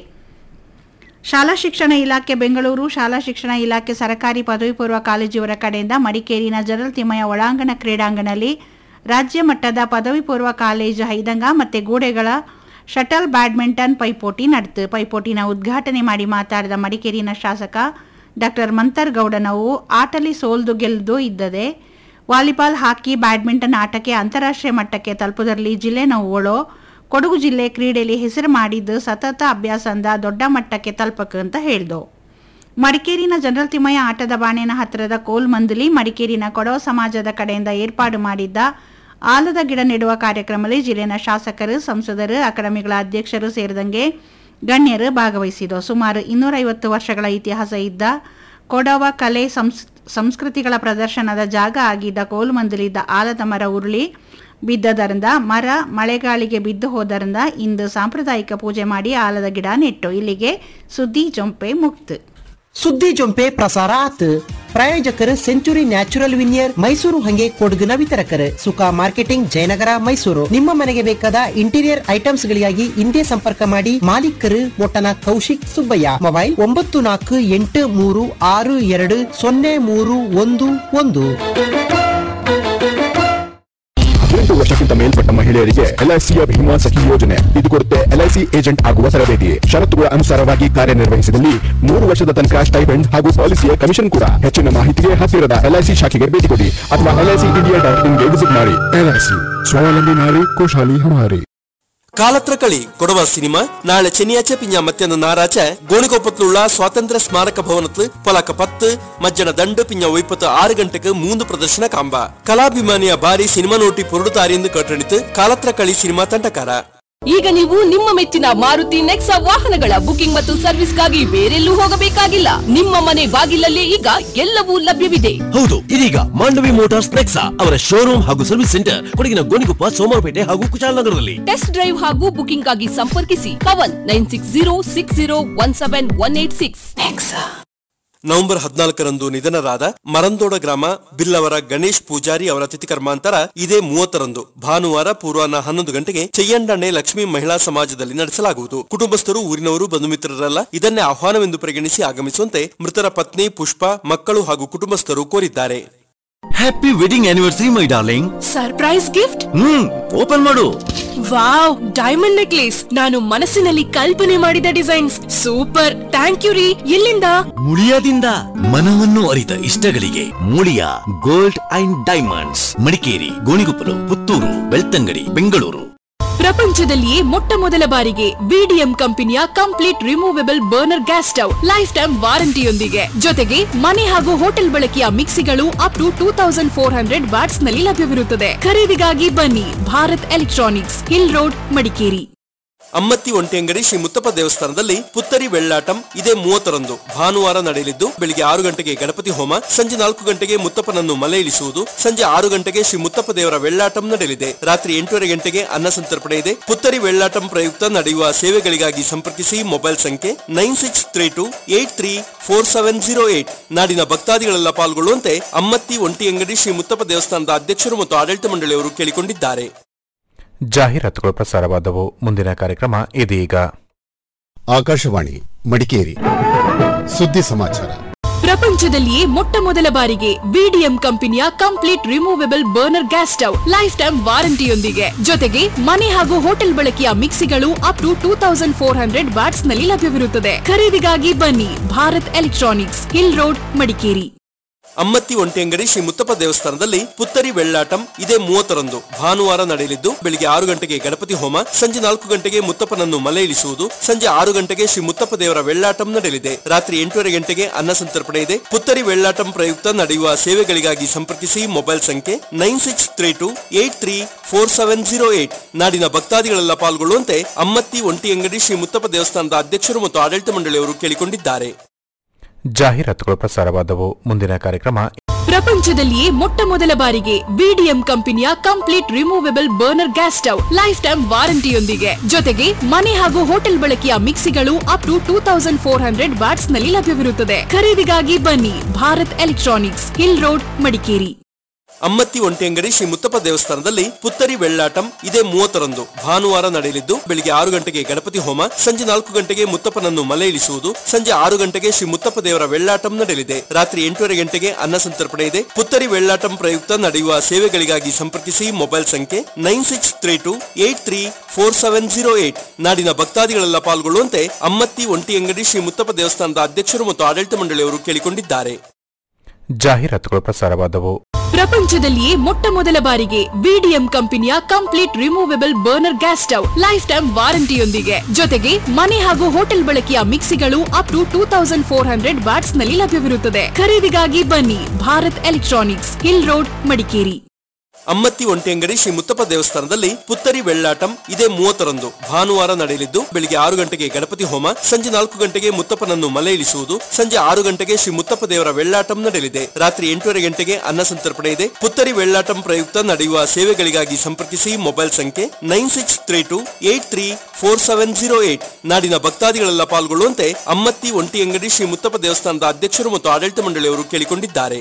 ಶಾಲಾ ಶಿಕ್ಷಣ ಇಲಾಖೆ ಬೆಂಗಳೂರು ಶಾಲಾ ಶಿಕ್ಷಣ ಇಲಾಖೆ ಸರ್ಕಾರಿ ಪದವಿ ಪೂರ್ವ ಕಾಲೇಜು ಇವರ ಕಡೆಯಿಂದ ಮಡಿಕೇರಿನ ಜನರಲ್ ತಿಮ್ಮಯ್ಯ ಒಳಾಂಗಣ ಕ್ರೀಡಾಂಗಣದಲ್ಲಿ ರಾಜ್ಯ ಮಟ್ಟದ ಪದವಿ ಪೂರ್ವ ಕಾಲೇಜು ಹೈದಂಗ ಮತ್ತು ಗೂಡೆಗಳ ಶಟಲ್ ಬ್ಯಾಡ್ಮಿಂಟನ್ ಪೈಪೋಟಿ ನಡೆತು ಪೈಪೋಟಿನ ಉದ್ಘಾಟನೆ ಮಾಡಿ ಮಾತಾಡಿದ ಮಡಿಕೇರಿನ ಶಾಸಕ ಡಾಕ್ಟರ್ ಮಂತರ್ಗೌಡನವು ಆಟಲಿ ಸೋಲ್ದು ಗೆಲ್ದು ಇದ್ದದೆ ವಾಲಿಬಾಲ್ ಹಾಕಿ ಬ್ಯಾಡ್ಮಿಂಟನ್ ಆಟಕ್ಕೆ ಅಂತಾರಾಷ್ಟ್ರೀಯ ಮಟ್ಟಕ್ಕೆ ತಲುಪುದರಲ್ಲಿ ಜಿಲ್ಲೆ ನೋವುಗಳು ಕೊಡಗು ಜಿಲ್ಲೆ ಕ್ರೀಡೆಯಲ್ಲಿ ಹೆಸರು ಮಾಡಿದ್ದು ಸತತ ಅಭ್ಯಾಸದಿಂದ ದೊಡ್ಡ ಮಟ್ಟಕ್ಕೆ ತಲುಪಕ್ಕೆ ಅಂತ ಹೇಳ್ದು ಮಡಿಕೇರಿನ ಜನರಲ್ ತಿಮ್ಮಯ್ಯ ಆಟದ ಬಾಣೆನ ಹತ್ತಿರದ ಕೋಲ್ಮಂದಲಿ ಮಡಿಕೇರಿನ ಕೊಡವ ಸಮಾಜದ ಕಡೆಯಿಂದ ಏರ್ಪಾಡು ಮಾಡಿದ್ದ ಆಲದ ಗಿಡ ನೆಡುವ ಕಾರ್ಯಕ್ರಮದಲ್ಲಿ ಜಿಲ್ಲೆನ ಶಾಸಕರು ಸಂಸದರು ಅಕಾಡೆಮಿಗಳ ಅಧ್ಯಕ್ಷರು ಸೇರಿದಂಗೆ ಗಣ್ಯರು ಭಾಗವಹಿಸಿದರು ಸುಮಾರು ಇನ್ನೂರೈವತ್ತು ವರ್ಷಗಳ ಇತಿಹಾಸ ಇದ್ದ ಕೊಡವ ಕಲೆ ಸಂಸ್ ಸಂಸ್ಕೃತಿಗಳ ಪ್ರದರ್ಶನದ ಜಾಗ ಆಗಿದ್ದ ಕೋಲ್ಮಂದಲಿದ್ದ ಆಲದ ಮರ ಉರುಳಿ ಬಿದ್ದದರಿಂದ ಮರ ಮಳೆಗಾಳಿಗೆ ಬಿದ್ದು ಹೋದರಿಂದ ಇಂದು ಸಾಂಪ್ರದಾಯಿಕ ಪೂಜೆ ಮಾಡಿ ಆಲದ ಗಿಡ ನೆಟ್ಟು ಇಲ್ಲಿಗೆ ಸುದ್ದಿ ಜೊಂಪೆ ಮುಕ್ತು ಸುದ್ದಿ ಜೊಂಪೆ ಪ್ರಸಾರ ಆತ್ ಪ್ರಾಯೋಜಕರು ಸೆಂಚುರಿ ನ್ಯಾಚುರಲ್ ವಿನಿಯರ್ ಮೈಸೂರು ಹಂಗೆ ಕೊಡಗಿನ ವಿತರಕರು ಸುಖ ಮಾರ್ಕೆಟಿಂಗ್ ಜಯನಗರ ಮೈಸೂರು ನಿಮ್ಮ ಮನೆಗೆ ಬೇಕಾದ ಇಂಟೀರಿಯರ್ ಐಟಮ್ಸ್ ಗಳಿಗಾಗಿ ಹಿಂದೆ ಸಂಪರ್ಕ ಮಾಡಿ ಮಾಲೀಕರು ಒಟ್ಟನ ಕೌಶಿಕ್ ಸುಬ್ಬಯ್ಯ ಮೊಬೈಲ್ ಒಂಬತ್ತು ನಾಲ್ಕು ಎಂಟು ಮೂರು ಆರು ಎರಡು ಸೊನ್ನೆ ಮೂರು ಒಂದು ಒಂದು ಹದಿನೆಂಟು ವರ್ಷಕ್ಕಿಂತ ಮೇಲ್ಪಟ್ಟ ಮಹಿಳೆಯರಿಗೆ ಎಲ್ಐಸಿಯ ಭೀಮಾ ಸಖಿ ಯೋಜನೆ ಇದು ಕೊಡುತ್ತೆ ಎಲ್ಐಸಿ ಏಜೆಂಟ್ ಆಗುವ ತರಬೇತಿ ಷರತ್ತುಗಳ ಅನುಸಾರವಾಗಿ ಕಾರ್ಯನಿರ್ವಹಿಸಿದಲ್ಲಿ ಮೂರು ವರ್ಷದ ತನಕ ಸ್ಟೈಪೆಂಡ್ ಹಾಗೂ ಪಾಲಿಸಿಯ ಕಮಿಷನ್ ಕೂಡ ಹೆಚ್ಚಿನ ಮಾಹಿತಿಗೆ ಹತ್ತಿರದ ಎಲ್ಐಸಿ ಶಾಖೆಗೆ ಭೇಟಿ ಕೊಡಿ ಅಥವಾ ಎಲ್ಐಸಿ ಇಂಡಿಯಾ ಡಾಟ್ ಇನ್ಗೆ ವಿಸಿಟ್ ಮಾಡಿ ಎಲ್ಐಸಿ ಸ್ವಾವಲಂಬಿ ನಾರಿ ಖುಷಾಲಿ ಹಮಾರಿ ಕಾಲತ್ರ ಕಳಿ ಕೊಡವ ಸಿನಿಮಾ ನಾಳೆ ಚೆನ್ನಿಯಾಚೆ ಪಿಂಜ ಮತ್ತೆಂದು ನಾರಾಚೆ ಗೋಣಿಕೊಪ್ಪತ್ലുള്ള ಸ್ವಾತಂತ್ರ್ಯ ಸ್ಮಾರಕ ಭವನത്ത് ಪಲಕ ಪತ್ತು ಮಜ್ಜನ ದಂಡು ಪಿಂಜ ಒಯ್ಪತ್ತು ಆರು ಗಂಟೆಗೆ ಮೂಂದು ಪ್ರದರ್ಶನ ಕಾಂಬ ಕಲಾಭಿಮಾನಿಯ ಬಾರಿ ಸಿನಿಮಾ ನೋಟಿ ಪೊರುಡುತ್ತಾರೆಂದು ಕಟ್ಟಣಿತು ಕಾಲತ್ರ ಕಳಿ ಸಿನಿಮಾ ತಂಡಕಾರ ಈಗ ನೀವು ನಿಮ್ಮ ಮೆಚ್ಚಿನ ಮಾರುತಿ ನೆಕ್ಸಾ ವಾಹನಗಳ ಬುಕಿಂಗ್ ಮತ್ತು ಸರ್ವಿಸ್ಗಾಗಿ ಬೇರೆಲ್ಲೂ ಹೋಗಬೇಕಾಗಿಲ್ಲ ನಿಮ್ಮ ಮನೆ ಬಾಗಿಲಲ್ಲೇ ಈಗ ಎಲ್ಲವೂ ಲಭ್ಯವಿದೆ ಹೌದು ಇದೀಗ ಮಾಂಡವಿ ಮೋಟಾರ್ಸ್ ನೆಕ್ಸಾ ಅವರ ಶೋರೂಮ್ ಹಾಗೂ ಸರ್ವಿಸ್ ಸೆಂಟರ್ ಕೊಡಗಿನ ಗೋಣಿಕೊಪ್ಪ ಸೋಮವಾರಪೇಟೆ ಹಾಗೂ ಕುಶಾಲನಗರದಲ್ಲಿ ಟೆಸ್ಟ್ ಡ್ರೈವ್ ಹಾಗೂ ಬುಕಿಂಗ್ ಆಗಿ ಸಂಪರ್ಕಿಸಿ Pavan nine six zero six zero one seven one eight six November ಹದಿನಾಲ್ಕರಂದು ನಿಧನರಾದ ಮರಂದೋಡ ಗ್ರಾಮ ಬಿಲ್ಲವರ ಗಣೇಶ್ ಪೂಜಾರಿ ಅವರ ತಿಥಿ ಕರ್ಮಾಂತರ ಇದೇ ಮೂವತ್ತರಂದು ಭಾನುವಾರ ಪೂರ್ವಾಹ್ನ ಹನ್ನೊಂದು ಗಂಟೆಗೆ ಚೆಯ್ಯಂಡಣ್ಣೆ ಲಕ್ಷ್ಮೀ ಮಹಿಳಾ ಸಮಾಜದಲ್ಲಿ ನಡೆಸಲಾಗುವುದು ಕುಟುಂಬಸ್ಥರು ಊರಿನವರು ಬಂಧು ಮಿತ್ರರಲ್ಲ ಇದನ್ನೇ ಆಹ್ವಾನವೆಂದು ಪರಿಗಣಿಸಿ ಆಗಮಿಸುವಂತೆ ಮೃತರ ಪತ್ನಿ ಪುಷ್ಪ ಮಕ್ಕಳು ಹಾಗೂ ಕುಟುಂಬಸ್ಥರು ಕೋರಿದ್ದಾರೆ happy wedding anniversary my darling surprise gift hmm open ಮಾಡು ವಾವ್ ಡೈಮಂಡ್ ನೆಕ್ಲೇಸ್ ನಾನು ಮನಸ್ಸಿನಲ್ಲಿ ಕಲ್ಪನೆ ಮಾಡಿದ ಡಿಸೈನ್ಸ್ ಸೂಪರ್ ಥ್ಯಾಂಕ್ ಯು ರೀ ಎಲ್ಲಿಂದ ಮುಳಿಯಾದಿಂದ ಮನವನ್ನು ಅರಿತ ಇಷ್ಟಗಳಿಗೆ Muliya gold and diamonds Madikeri Gonikoppalu Puttur Belthangady Bengaluru ಪ್ರಪಂಚದಲ್ಲಿಯೇ ಮೊಟ್ಟ ಮೊದಲ ಬಾರಿಗೆ ವಿಡಿಎಂ ಕಂಪನಿಯ complete removable burner gas stove life time ವಾರಂಟಿಯೊಂದಿಗೆ ಜೊತೆಗೆ ಮನೆ ಹಾಗೂ ಹೋಟೆಲ್ ಬಳಕೆಯ ಮಿಕ್ಸಿಗಳು up to two thousand four hundred watts ನಲ್ಲಿ ಲಭ್ಯವಿರುತ್ತದೆ ಖರೀದಿಗಾಗಿ ಬನ್ನಿ Bharat electronics hill road Madikeri Ammathi Ontengadi Shri Muthappa ದೇವಸ್ಥಾನದಲ್ಲಿ ಪುತ್ತರಿ ವೆಳ್ಳಾಟಂ ಇದೇ ಮೂವತ್ತರಂದು ಭಾನುವಾರ ನಡೆಯಲಿದ್ದು ಬೆಳಿಗ್ಗೆ ಆರು ಗಂಟೆಗೆ ಗಣಪತಿ ಹೋಮ ಸಂಜೆ ನಾಲ್ಕು ಗಂಟೆಗೆ ಮುತ್ತಪ್ಪನನ್ನು ಮಲೆ ಇಳಿಸುವುದು ಸಂಜೆ ಆರು ಗಂಟೆಗೆ ಶ್ರೀ ಮುತ್ತಪ್ಪ ದೇವರ ವೆಳ್ಳಾಟಂ ನಡೆಯಲಿದೆ ರಾತ್ರಿ ಎಂಟೂವರೆ ಗಂಟೆಗೆ ಅನ್ನ ಸಂತರ್ಪಣೆ ಇದೆ ಪುತ್ತರಿ ವೆಳ್ಳಾಟಂ ಪ್ರಯುಕ್ತ ನಡೆಯುವ ಸೇವೆಗಳಿಗಾಗಿ ಸಂಪರ್ಕಿಸಿ ಮೊಬೈಲ್ ಸಂಖ್ಯೆ nine six three two eight three four seven zero eight ನಾಡಿನ ಭಕ್ತಾದಿಗಳೆಲ್ಲ ಪಾಲ್ಗೊಳ್ಳುವಂತೆ ಅಮ್ಮತ್ತಿ ಒಂಟಿಯಂಗಡಿ ಶ್ರೀ ಮುತ್ತಪ್ಪ ದೇವಸ್ಥಾನದ ಅಧ್ಯಕ್ಷರು ಮತ್ತು ಆಡಳಿತ ಮಂಡಳಿಯವರು ಕೇಳಿಕೊಂಡಿದ್ದಾರೆ ಜಾಹೀರಾತುಗಳು ಪ್ರಸಾರವಾದವು ಮುಂದಿನ ಕಾರ್ಯಕ್ರಮ ಇದೀಗ ಆಕಾಶವಾಣಿ ಮಡಿಕೇರಿ ಸುದ್ದಿ ಸಮಾಚಾರ ಪ್ರಪಂಚದಲ್ಲಿಯೇ ಮೊಟ್ಟ ಮೊದಲ ಬಾರಿಗೆ ವಿಡಿಎಂ ಕಂಪನಿಯ complete removable burner gas stove life time ವಾರಂಟಿಯೊಂದಿಗೆ ಜೊತೆಗೆ ಮನೆ ಹಾಗೂ ಹೋಟೆಲ್ ಬಳಕೆಯ ಮಿಕ್ಸಿಗಳು up to two thousand four hundred watts ನಲ್ಲಿ ಲಭ್ಯವಿರುತ್ತದೆ ಖರೀದಿಗಾಗಿ ಬನ್ನಿ Bharat electronics hill road Madikeri Ammathi Ontengadi Shri Muthappa ದೇವಸ್ಥಾನದಲ್ಲಿ ಪುತ್ತರಿ ವೆಳ್ಳಾಟಂ ಇದೇ ಮೂವತ್ತರಂದು ಭಾನುವಾರ ನಡೆಯಲಿದ್ದು ಬೆಳಿಗ್ಗೆ ಆರು ಗಂಟೆಗೆ ಗಣಪತಿ ಹೋಮ ಸಂಜೆ ನಾಲ್ಕು ಗಂಟೆಗೆ ಮುತ್ತಪ್ಪನನ್ನು ಮಲೆ ಇಳಿಸುವುದು ಸಂಜೆ ಆರು ಗಂಟೆಗೆ ಶ್ರೀ ಮುತ್ತಪ್ಪ ದೇವರ ವೆಳ್ಳಾಟಂ ನಡೆಯಲಿದೆ ರಾತ್ರಿ ಎಂಟೂವರೆ ಗಂಟೆಗೆ ಅನ್ನ ಸಂತರ್ಪಣೆ ಇದೆ ಪುತ್ತರಿ ವೆಳ್ಳಾಟಂ ಪ್ರಯುಕ್ತ ನಡೆಯುವ ಸೇವೆಗಳಿಗಾಗಿ ಸಂಪರ್ಕಿಸಿ ಮೊಬೈಲ್ ಸಂಖ್ಯೆ nine six three two eight three four seven zero eight ನಾಡಿನ ಭಕ್ತಾದಿಗಳೆಲ್ಲ ಪಾಲ್ಗೊಳ್ಳುವಂತೆ ಅಮ್ಮತ್ತಿ ಒಂಟಿಯಂಗಡಿ ಶ್ರೀ ಮುತ್ತಪ್ಪ ದೇವಸ್ಥಾನದ ಅಧ್ಯಕ್ಷರು ಮತ್ತು ಆಡಳಿತ ಮಂಡಳಿಯವರು ಕೇಳಿಕೊಂಡಿದ್ದಾರೆ ಜಾಹೀರಾತುಗಳು ಪ್ರಸಾರವಾದವು ಮುಂದಿನ ಕಾರ್ಯಕ್ರಮ ಪ್ರಪಂಚದಲ್ಲಿಯೇ ಮೊಟ್ಟ ಮೊದಲ ಬಾರಿಗೆ ವಿಡಿಎಂ ಕಂಪನಿಯ complete removable burner gas stove life time ವಾರಂಟಿಯೊಂದಿಗೆ ಜೊತೆಗೆ ಮನೆ ಹಾಗೂ ಹೋಟೆಲ್ ಬಳಕೆಯ ಮಿಕ್ಸಿಗಳು up to two thousand four hundred watts ನಲ್ಲಿ ಲಭ್ಯವಿರುತ್ತದೆ ಖರೀದಿಗಾಗಿ ಬನ್ನಿ Bharat electronics hill road Madikeri Ammathi Ontengadi Shri Muthappa ದೇವಸ್ಥಾನದಲ್ಲಿ ಪುತ್ತರಿ ವೆಳ್ಳಾಟಂ ಇದೇ ಮೂವತ್ತರಂದು ಭಾನುವಾರ ನಡೆಯಲಿದ್ದು ಬೆಳಿಗ್ಗೆ ಆರು ಗಂಟೆಗೆ ಗಣಪತಿ ಹೋಮ ಸಂಜೆ ನಾಲ್ಕು ಗಂಟೆಗೆ ಮುತ್ತಪ್ಪನನ್ನು ಮಲೆ ಇಳಿಸುವುದು ಸಂಜೆ ಆರು ಗಂಟೆಗೆ ಶ್ರೀ ಮುತ್ತಪ್ಪ ದೇವರ ವೆಳ್ಳಾಟಂ ನಡೆಯಲಿದೆ ರಾತ್ರಿ ಎಂಟೂವರೆ ಗಂಟೆಗೆ ಅನ್ನ ಸಂತರ್ಪಣೆ ಇದೆ ಪುತ್ತರಿ ವೆಳ್ಳಾಟಂ ಪ್ರಯುಕ್ತ ನಡೆಯುವ ಸೇವೆಗಳಿಗಾಗಿ ಸಂಪರ್ಕಿಸಿ ಮೊಬೈಲ್ ಸಂಖ್ಯೆ nine six three two eight three four seven zero eight ನಾಡಿನ ಭಕ್ತಾದಿಗಳೆಲ್ಲ ಪಾಲ್ಗೊಳ್ಳುವಂತೆ ಅಮ್ಮತ್ತಿ ಒಂಟಿಯಂಗಡಿ ಶ್ರೀ ಮುತ್ತಪ್ಪ ದೇವಸ್ಥಾನದ ಅಧ್ಯಕ್ಷರು ಮತ್ತು ಆಡಳಿತ ಮಂಡಳಿಯವರು ಕೇಳಿಕೊಂಡಿದ್ದಾರೆ ಜಾಹೀರಾತುಗಳು ಪ್ರಸಾರವಾದವು ಪ್ರಪಂಚದಲ್ಲಿಯೇ ಮೊಟ್ಟ ಮೊದಲ ಬಾರಿಗೆ ವಿಡಿಎಂ ಕಂಪನಿಯ complete removable burner gas stove life time ವಾರಂಟಿಯೊಂದಿಗೆ ಜೊತೆಗೆ ಮನೆ ಹಾಗೂ ಹೋಟೆಲ್ ಬಳಕೆಯ ಮಿಕ್ಸಿಗಳು up to two thousand four hundred watts ನಲ್ಲಿ ಲಭ್ಯವಿರುತ್ತದೆ ಖರೀದಿಗಾಗಿ ಬನ್ನಿ Bharat electronics hill road Madikeri Ammathi Ontengadi Shri Muthappa ದೇವಸ್ಥಾನದಲ್ಲಿ ಪುತ್ತರಿ ವೆಳ್ಳಾಟಂ ಇದೇ ಮೂವತ್ತರಂದು ಭಾನುವಾರ ನಡೆಯಲಿದ್ದು ಬೆಳಿಗ್ಗೆ ಆರು ಗಂಟೆಗೆ ಗಣಪತಿ ಹೋಮ ಸಂಜೆ ನಾಲ್ಕು ಗಂಟೆಗೆ ಮುತ್ತಪ್ಪನನ್ನು ಮಲೆ ಇಳಿಸುವುದು ಸಂಜೆ ಆರು ಗಂಟೆಗೆ ಶ್ರೀ ಮುತ್ತಪ್ಪ ದೇವರ ವೆಳ್ಳಾಟಂ ನಡೆಯಲಿದೆ ರಾತ್ರಿ ಎಂಟೂವರೆ ಗಂಟೆಗೆ ಅನ್ನ ಸಂತರ್ಪಣೆ ಇದೆ ಪುತ್ತರಿ ವೆಳ್ಳಾಟಂ ಪ್ರಯುಕ್ತ ನಡೆಯುವ ಸೇವೆಗಳಿಗಾಗಿ ಸಂಪರ್ಕಿಸಿ ಮೊಬೈಲ್ ಸಂಖ್ಯೆ nine six three two eight three four seven zero eight ನಾಡಿನ ಭಕ್ತಾದಿಗಳೆಲ್ಲ ಪಾಲ್ಗೊಳ್ಳುವಂತೆ ಅಮ್ಮತ್ತಿ ಒಂಟಿಯಂಗಡಿ ಶ್ರೀ ಮುತ್ತಪ್ಪ ದೇವಸ್ಥಾನದ ಅಧ್ಯಕ್ಷರು ಮತ್ತು ಆಡಳಿತ ಮಂಡಳಿಯವರು ಕೇಳಿಕೊಂಡಿದ್ದಾರೆ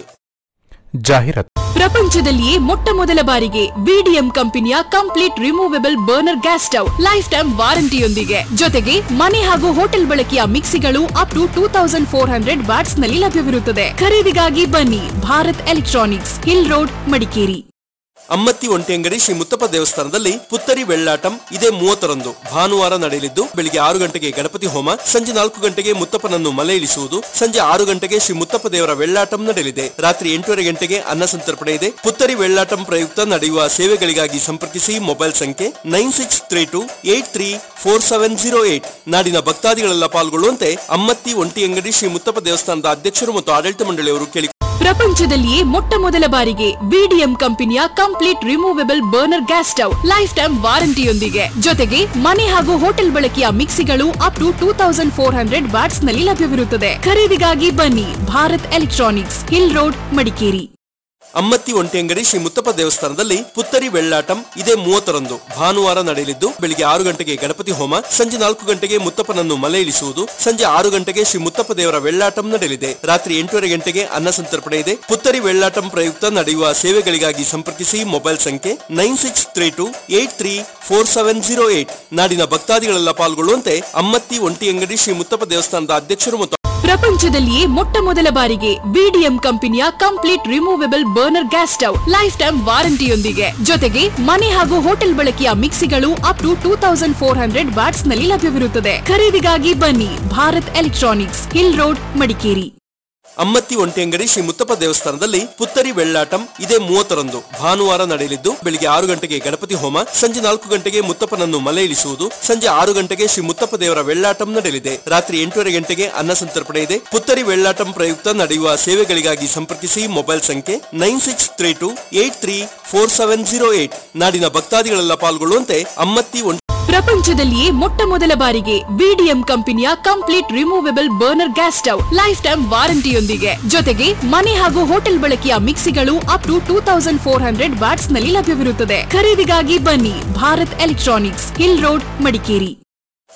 ಜಾಹೀರಾತು ಪ್ರಪಂಚದಲ್ಲಿಯೇ ಮೊಟ್ಟ ಮೊದಲ ಬಾರಿಗೆ ವಿಡಿಎಂ ಕಂಪನಿಯ complete removable burner gas stove life time ವಾರಂಟಿಯೊಂದಿಗೆ ಜೊತೆಗೆ ಮನೆ ಹಾಗೂ ಹೋಟೆಲ್ ಬಳಕೆಯ ಮಿಕ್ಸಿಗಳು up to two thousand four hundred watts ನಲ್ಲಿ ಲಭ್ಯವಿರುತ್ತದೆ ಖರೀದಿಗಾಗಿ ಬನ್ನಿ Bharat electronics hill road Madikeri Ammathi Ontengadi Shri Muthappa ದೇವಸ್ಥಾನದಲ್ಲಿ ಪುತ್ತರಿ ವೆಳ್ಳಾಟಂ ಇದೇ ಮೂವತ್ತರಂದು ಭಾನುವಾರ ನಡೆಯಲಿದ್ದು ಬೆಳಿಗ್ಗೆ ಆರು ಗಂಟೆಗೆ ಗಣಪತಿ ಹೋಮ ಸಂಜೆ ನಾಲ್ಕು ಗಂಟೆಗೆ ಮುತ್ತಪ್ಪನನ್ನು ಮಲೆ ಇಳಿಸುವುದು ಸಂಜೆ ಆರು ಗಂಟೆಗೆ ಶ್ರೀ ಮುತ್ತಪ್ಪ ದೇವರ ವೆಳ್ಳಾಟಂ ನಡೆಯಲಿದೆ ರಾತ್ರಿ ಎಂಟೂವರೆ ಗಂಟೆಗೆ ಅನ್ನ ಸಂತರ್ಪಣೆ ಇದೆ ಪುತ್ತರಿ ವೆಳ್ಳಾಟಂ ಪ್ರಯುಕ್ತ ನಡೆಯುವ ಸೇವೆಗಳಿಗಾಗಿ ಸಂಪರ್ಕಿಸಿ ಮೊಬೈಲ್ ಸಂಖ್ಯೆ nine six three two eight three four seven zero eight ನಾಡಿನ ಭಕ್ತಾದಿಗಳೆಲ್ಲ ಪಾಲ್ಗೊಳ್ಳುವಂತೆ ಅಮ್ಮತ್ತಿ ಒಂಟಿಯಂಗಡಿ ಶ್ರೀ ಮುತ್ತಪ್ಪ ದೇವಸ್ಥಾನದ ಅಧ್ಯಕ್ಷರು ಮತ್ತು ಆಡಳಿತ ಮಂಡಳಿಯವರು ಕೇಳಿ ಪ್ರಪಂಚದಲ್ಲಿಯೇ ಮೊಟ್ಟ ಮೊದಲ ಬಾರಿಗೆ ವಿಡಿಎಂ ಕಂಪನಿಯ complete removable burner gas stove life time ವಾರಂಟಿಯೊಂದಿಗೆ ಜೊತೆಗೆ ಮನೆ ಹಾಗೂ ಹೋಟೆಲ್ ಬಳಕೆಯ ಮಿಕ್ಸಿಗಳು up to two thousand four hundred watts ನಲ್ಲಿ ಲಭ್ಯವಿರುತ್ತದೆ ಖರೀದಿಗಾಗಿ ಬನ್ನಿ Bharat electronics hill road Madikeri Ammathi Ontengadi Shri Muthappa ದೇವಸ್ಥಾನದಲ್ಲಿ ಪುತ್ತರಿ ವೆಳ್ಳಾಟಂ ಇದೇ ಮೂವತ್ತರಂದು ಭಾನುವಾರ ನಡೆಯಲಿದ್ದು ಬೆಳಿಗ್ಗೆ ಆರು ಗಂಟೆಗೆ ಗಣಪತಿ ಹೋಮ ಸಂಜೆ ನಾಲ್ಕು ಗಂಟೆಗೆ ಮುತ್ತಪ್ಪನನ್ನು ಮಲೆ ಇಳಿಸುವುದು ಸಂಜೆ ಆರು ಗಂಟೆಗೆ ಶ್ರೀ ಮುತ್ತಪ್ಪ ದೇವರ ವೆಳ್ಳಾಟಂ ನಡೆಯಲಿದೆ ರಾತ್ರಿ ಎಂಟೂವರೆ ಗಂಟೆಗೆ ಅನ್ನ ಸಂತರ್ಪಣೆ ಇದೆ ಪುತ್ತರಿ ವೆಳ್ಳಾಟಂ ಪ್ರಯುಕ್ತ ನಡೆಯುವ ಸೇವೆಗಳಿಗಾಗಿ ಸಂಪರ್ಕಿಸಿ ಮೊಬೈಲ್ ಸಂಖ್ಯೆ nine six three two eight three four seven zero eight ನಾಡಿನ ಭಕ್ತಾದಿಗಳೆಲ್ಲ ಪಾಲ್ಗೊಳ್ಳುವಂತೆ ಅಮ್ಮತ್ತಿ ಒಂಟಿಯಂಗಡಿ ಶ್ರೀ ಮುತ್ತಪ್ಪ ದೇವಸ್ಥಾನದ ಅಧ್ಯಕ್ಷರು ಮತ್ತು ಪ್ರಪಂಚದಲ್ಲಿಯೇ ಮೊಟ್ಟ ಮೊದಲ ಬಾರಿಗೆ ವಿಡಿಎಂ ಕಂಪನಿಯ complete removable burner gas stove life time ವಾರಂಟಿಯೊಂದಿಗೆ ಜೊತೆಗೆ ಮನೆ ಹಾಗೂ ಹೋಟೆಲ್ ಬಳಕೆಯ ಮಿಕ್ಸಿಗಳು up to two thousand four hundred watts ನಲ್ಲಿ ಲಭ್ಯವಿರುತ್ತದೆ ಖರೀದಿಗಾಗಿ ಬನ್ನಿ Bharat electronics hill road Madikeri Ammathi Ontengadi Shri Muthappa ದೇವಸ್ಥಾನದಲ್ಲಿ ಪುತ್ತರಿ ವೆಳ್ಳಾಟಂ ಇದೇ ಮೂವತ್ತರಂದು ಭಾನುವಾರ ನಡೆಯಲಿದ್ದು ಬೆಳಿಗ್ಗೆ ಆರು ಗಂಟೆಗೆ ಗಣಪತಿ ಹೋಮ ಸಂಜೆ ನಾಲ್ಕು ಗಂಟೆಗೆ ಮುತ್ತಪ್ಪನನ್ನು ಮಲೆ ಇಳಿಸುವುದು ಸಂಜೆ ಆರು ಗಂಟೆಗೆ ಶ್ರೀ ಮುತ್ತಪ್ಪ ದೇವರ ವೆಳ್ಳಾಟಂ ನಡೆಯಲಿದೆ ರಾತ್ರಿ ಎಂಟೂವರೆ ಗಂಟೆಗೆ ಅನ್ನ ಸಂತರ್ಪಣೆ ಇದೆ ಪುತ್ತರಿ ವೆಳ್ಳಾಟಂ ಪ್ರಯುಕ್ತ ನಡೆಯುವ ಸೇವೆಗಳಿಗಾಗಿ ಸಂಪರ್ಕಿಸಿ ಮೊಬೈಲ್ ಸಂಖ್ಯೆ nine six three two eight three four seven zero eight ನಾಡಿನ ಭಕ್ತಾದಿಗಳೆಲ್ಲ ಪಾಲ್ಗೊಳ್ಳುವಂತೆ ಅಮ್ಮತ್ತಿ ಒಂಟಿ ಪ್ರಪಂಚದಲ್ಲಿಯೇ ಮೊಟ್ಟ ಮೊದಲ ಬಾರಿಗೆ ವಿಡಿಎಂ ಕಂಪನಿಯ complete removable burner gas stove life time ವಾರಂಟಿಯೊಂದಿಗೆ ಜೊತೆಗೆ ಮನೆ ಹಾಗೂ ಹೋಟೆಲ್ ಬಳಕೆಯ ಮಿಕ್ಸಿಗಳು up to two thousand four hundred watts ನಲ್ಲಿ ಲಭ್ಯವಿರುತ್ತದೆ ಖರೀದಿಗಾಗಿ ಬನ್ನಿ Bharat electronics hill road Madikeri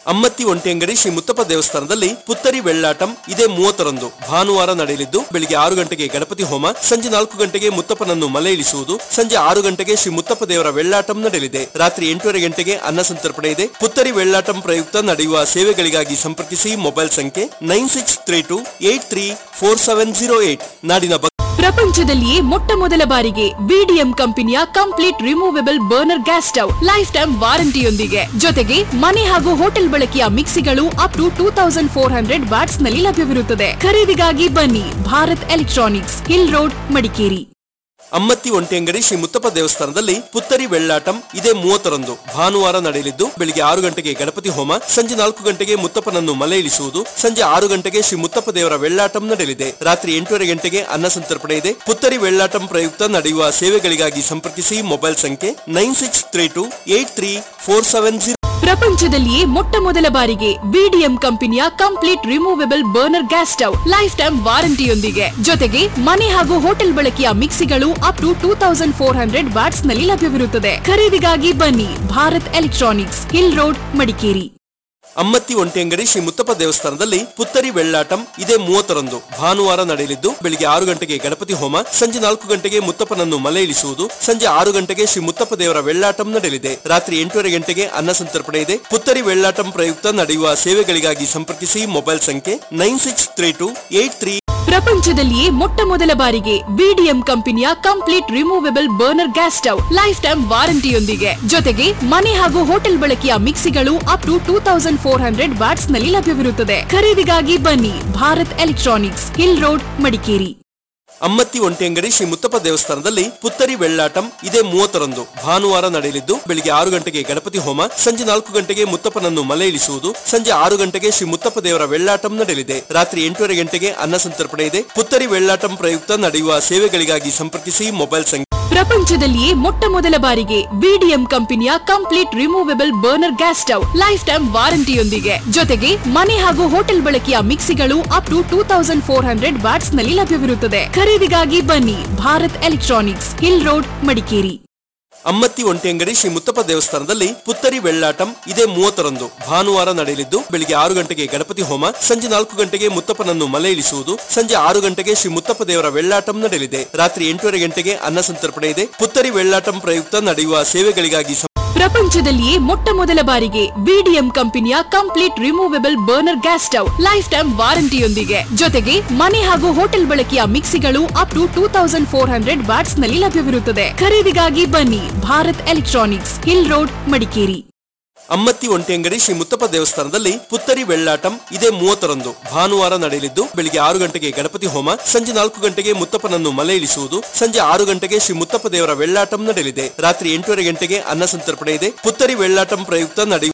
Ammathi Ontengadi Shri Muthappa ದೇವಸ್ಥಾನದಲ್ಲಿ ಪುತ್ತರಿ ವೆಳ್ಳಾಟಂ ಇದೇ ಮೂವತ್ತರಂದು ಭಾನುವಾರ ನಡೆಯಲಿದ್ದು ಬೆಳಿಗ್ಗೆ ಆರು ಗಂಟೆಗೆ ಗಣಪತಿ ಹೋಮ ಸಂಜೆ ನಾಲ್ಕು ಗಂಟೆಗೆ ಮುತ್ತಪ್ಪನನ್ನು ಮಲೆ ಇಳಿಸುವುದು ಸಂಜೆ ಆರು ಗಂಟೆಗೆ ಶ್ರೀ ಮುತ್ತಪ್ಪ ದೇವರ ವೆಳ್ಳಾಟಂ ನಡೆಯಲಿದೆ ರಾತ್ರಿ ಎಂಟೂವರೆ ಗಂಟೆಗೆ ಅನ್ನ ಸಂತರ್ಪಣೆ ಇದೆ ಪುತ್ತರಿ ವೆಳ್ಳಾಟಂ ಪ್ರಯುಕ್ತ ನಡೆಯುವ ಸೇವೆಗಳಿಗಾಗಿ ಸಂಪರ್ಕಿಸಿ ಮೊಬೈಲ್ ಸಂಖ್ಯೆ nine six three two eight three four seven zero eight ನಾಡಿನ ಭಕ್- ಪ್ರಪಂಚದಲ್ಲಿಯೇ ಮೊಟ್ಟ ಮೊದಲ ಬಾರಿಗೆ ವಿಡಿಎಂ ಕಂಪನಿಯ complete removable burner gas stove life time ವಾರಂಟಿಯೊಂದಿಗೆ ಜೊತೆಗೆ ಮನೆ ಹಾಗೂ ಹೋಟೆಲ್ ಬಳಕೆಯ ಮಿಕ್ಸಿಗಳು up to two thousand four hundred watts ನಲ್ಲಿ ಲಭ್ಯವಿರುತ್ತದೆ ಖರೀದಿಗಾಗಿ ಬನ್ನಿ Bharat electronics hill road Madikeri Ammathi Ontengadi Shri Muthappa ದೇವಸ್ಥಾನದಲ್ಲಿ ಪುತ್ತರಿ ವೆಳ್ಳಾಟಂ ಇದೇ ಮೂವತ್ತರಂದು ಭಾನುವಾರ ನಡೆಯಲಿದ್ದು ಬೆಳಿಗ್ಗೆ ಆರು ಗಂಟೆಗೆ ಗಣಪತಿ ಹೋಮ ಸಂಜೆ ನಾಲ್ಕು ಗಂಟೆಗೆ ಮುತ್ತಪ್ಪನನ್ನು ಮಲೆ ಇಳಿಸುವುದು ಸಂಜೆ ಆರು ಗಂಟೆಗೆ ಶ್ರೀ ಮುತ್ತಪ್ಪ ದೇವರ ವೆಳ್ಳಾಟಂ ನಡೆಯಲಿದೆ ರಾತ್ರಿ ಎಂಟೂವರೆ ಗಂಟೆಗೆ ಅನ್ನ ಸಂತರ್ಪಣೆ ಇದೆ ಪುತ್ತರಿ ವೆಳ್ಳಾಟಂ ಪ್ರಯುಕ್ತ ನಡೆಯುವ ಸೇವೆಗಳಿಗಾಗಿ ಸಂಪರ್ಕಿಸಿ ಮೊಬೈಲ್ ಸಂಖ್ಯೆ nine six three two eight three four seven zero ಪ್ರಪಂಚದಲ್ಲಿಯೇ ಮೊಟ್ಟ ಮೊದಲ ಬಾರಿಗೆ ವಿಡಿಎಂ ಕಂಪನಿಯ complete removable burner gas stove life time ವಾರಂಟಿಯೊಂದಿಗೆ ಜೊತೆಗೆ ಮನೆ ಹಾಗೂ ಹೋಟೆಲ್ ಬಳಕೆಯ ಮಿಕ್ಸಿಗಳು up to two thousand four hundred watts ನಲ್ಲಿ ಲಭ್ಯವಿರುತ್ತದೆ ಖರೀದಿಗಾಗಿ ಬನ್ನಿ Bharat electronics hill road Madikeri Ammathi Ontengadi Shri Muthappa ದೇವಸ್ಥಾನದಲ್ಲಿ ಪುತ್ತರಿ ವೆಳ್ಳಾಟಂ ಇದೇ ಮೂವತ್ತರಂದು ಭಾನುವಾರ ನಡೆಯಲಿದ್ದು ಬೆಳಿಗ್ಗೆ ಆರು ಗಂಟೆಗೆ ಗಣಪತಿ ಹೋಮ ಸಂಜೆ ನಾಲ್ಕು ಗಂಟೆಗೆ ಮುತ್ತಪ್ಪನನ್ನು ಮಲೆ ಇಳಿಸುವುದು ಸಂಜೆ ಆರು ಗಂಟೆಗೆ ಶ್ರೀ ಮುತ್ತಪ್ಪ ದೇವರ ವೆಳ್ಳಾಟಂ ನಡೆಯಲಿದೆ ರಾತ್ರಿ ಎಂಟೂವರೆ ಗಂಟೆಗೆ ಅನ್ನ ಸಂತರ್ಪಣೆ ಇದೆ ಪುತ್ತರಿ ವೆಳ್ಳಾಟಂ ಪ್ರಯುಕ್ತ ನಡೆಯುವ ಸೇವೆಗಳಿಗಾಗಿ ಸಂಪರ್ಕಿಸಿ ಮೊಬೈಲ್ ಸಂಖ್ಯೆ nine six three two eight three ಪ್ರಪಂಚದಲ್ಲಿಯೇ ಮೊಟ್ಟ ಮೊದಲ ಬಾರಿಗೆ ವಿಡಿಎಂ ಕಂಪನಿಯ complete removable burner gas stove life time ವಾರಂಟಿಯೊಂದಿಗೆ ಜೊತೆಗೆ ಮನೆ ಹಾಗೂ ಹೋಟೆಲ್ ಬಳಕೆಯ ಮಿಕ್ಸಿಗಳು up to two thousand four hundred watts ನಲ್ಲಿ ಲಭ್ಯವಿರುತ್ತದೆ ಖರೀದಿಗಾಗಿ ಬನ್ನಿ Bharat electronics hill road Madikeri Ammathi Ontengadi Shri Muthappa ದೇವಸ್ಥಾನದಲ್ಲಿ ಪುತ್ತರಿ ವೆಳ್ಳಾಟಂ ಇದೇ ಮೂವತ್ತರಂದು ಭಾನುವಾರ ನಡೆಯಲಿದ್ದು ಬೆಳಿಗ್ಗೆ ಆರು ಗಂಟೆಗೆ ಗಣಪತಿ ಹೋಮ ಸಂಜೆ ನಾಲ್ಕು ಗಂಟೆಗೆ ಮುತ್ತಪ್ಪನನ್ನು ಮಲೆ ಇಳಿಸುವುದು ಸಂಜೆ ಆರು ಗಂಟೆಗೆ ಶ್ರೀ ಮುತ್ತಪ್ಪ ದೇವರ ವೆಳ್ಳಾಟಂ ನಡೆಯಲಿದೆ ರಾತ್ರಿ ಎಂಟೂವರೆ ಗಂಟೆಗೆ ಅನ್ನ ಸಂತರ್ಪಣೆ ಇದೆ ಪುತ್ತರಿ ವೆಳ್ಳಾಟಂ ಪ್ರಯುಕ್ತ ನಡೆಯುವ ಸೇವೆಗಳಿಗಾಗಿ ಸಂಪರ್ಕಿಸಿ ಮೊಬೈಲ್ ಸಂಖ್ಯೆ ಪ್ರಪಂಚದಲ್ಲಿಯೇ ಮೊಟ್ಟ ಮೊದಲ ಬಾರಿಗೆ ವಿಡಿಎಂ ಕಂಪನಿಯ complete removable burner gas stove life time ವಾರಂಟಿಯೊಂದಿಗೆ ಜೊತೆಗೆ ಮನೆ ಹಾಗೂ ಹೋಟೆಲ್ ಬಳಕೆಯ ಮಿಕ್ಸಿಗಳು up to two thousand four hundred watts ನಲ್ಲಿ ಲಭ್ಯವಿರುತ್ತದೆ ಖರೀದಿಗಾಗಿ ಬನ್ನಿ Bharat electronics hill road Madikeri Ammathi Ontengadi Shri Muthappa ದೇವಸ್ಥಾನದಲ್ಲಿ ಪುತ್ತರಿ ವೆಳ್ಳಾಟಂ ಇದೇ ಮೂವತ್ತರಂದು ಭಾನುವಾರ ನಡೆಯಲಿದ್ದು ಬೆಳಿಗ್ಗೆ ಆರು ಗಂಟೆಗೆ ಗಣಪತಿ ಹೋಮ ಸಂಜೆ ನಾಲ್ಕು ಗಂಟೆಗೆ ಮುತ್ತಪ್ಪನನ್ನು ಮಲೆ ಇಳಿಸುವುದು ಸಂಜೆ ಆರು ಗಂಟೆಗೆ ಶ್ರೀ ಮುತ್ತಪ್ಪ ದೇವರ ವೆಳ್ಳಾಟಂ ನಡೆಯಲಿದೆ ರಾತ್ರಿ ಎಂಟೂವರೆ ಗಂಟೆಗೆ ಅನ್ನ ಸಂತರ್ಪಣೆ ಇದೆ ಪುತ್ತರಿ ವೆಳ್ಳಾಟಂ ಪ್ರಯುಕ್ತ ನಡೆಯುವ ಸೇವೆಗಳಿಗಾಗಿ ಸಂ- ಪ್ರಪಂಚದಲ್ಲಿಯೇ ಮೊಟ್ಟ ಮೊದಲ ಬಾರಿಗೆ ವಿಡಿಎಂ ಕಂಪನಿಯ complete removable burner gas stove life time ವಾರಂಟಿಯೊಂದಿಗೆ ಜೊತೆಗೆ ಮನೆ ಹಾಗೂ ಹೋಟೆಲ್ ಬಳಕೆಯ ಮಿಕ್ಸಿಗಳು up to two thousand four hundred watts ನಲ್ಲಿ ಲಭ್ಯವಿರುತ್ತದೆ ಖರೀದಿಗಾಗಿ ಬನ್ನಿ Bharat electronics hill road Madikeri Ammathi Ontengadi Shri Muthappa ದೇವಸ್ಥಾನದಲ್ಲಿ ಪುತ್ತರಿ ವೆಳ್ಳಾಟಂ ಇದೇ ಮೂವತ್ತರಂದು ಭಾನುವಾರ ನಡೆಯಲಿದ್ದು ಬೆಳಿಗ್ಗೆ ಆರು ಗಂಟೆಗೆ ಗಣಪತಿ ಹೋಮ ಸಂಜೆ ನಾಲ್ಕು ಗಂಟೆಗೆ ಮುತ್ತಪ್ಪನನ್ನು ಮಲೆ ಇಳಿಸುವುದು ಸಂಜೆ ಆರು ಗಂಟೆಗೆ ಶ್ರೀ ಮುತ್ತಪ್ಪ ದೇವರ ವೆಳ್ಳಾಟಂ ನಡೆಯಲಿದೆ ರಾತ್ರಿ ಎಂಟೂವರೆ ಗಂಟೆಗೆ ಅನ್ನ ಸಂತರ್ಪಣೆ ಇದೆ ಪುತ್ತರಿ ವೆಳ್ಳಾಟಂ ಪ್ರಯುಕ್ತ ನಡೆಯುವ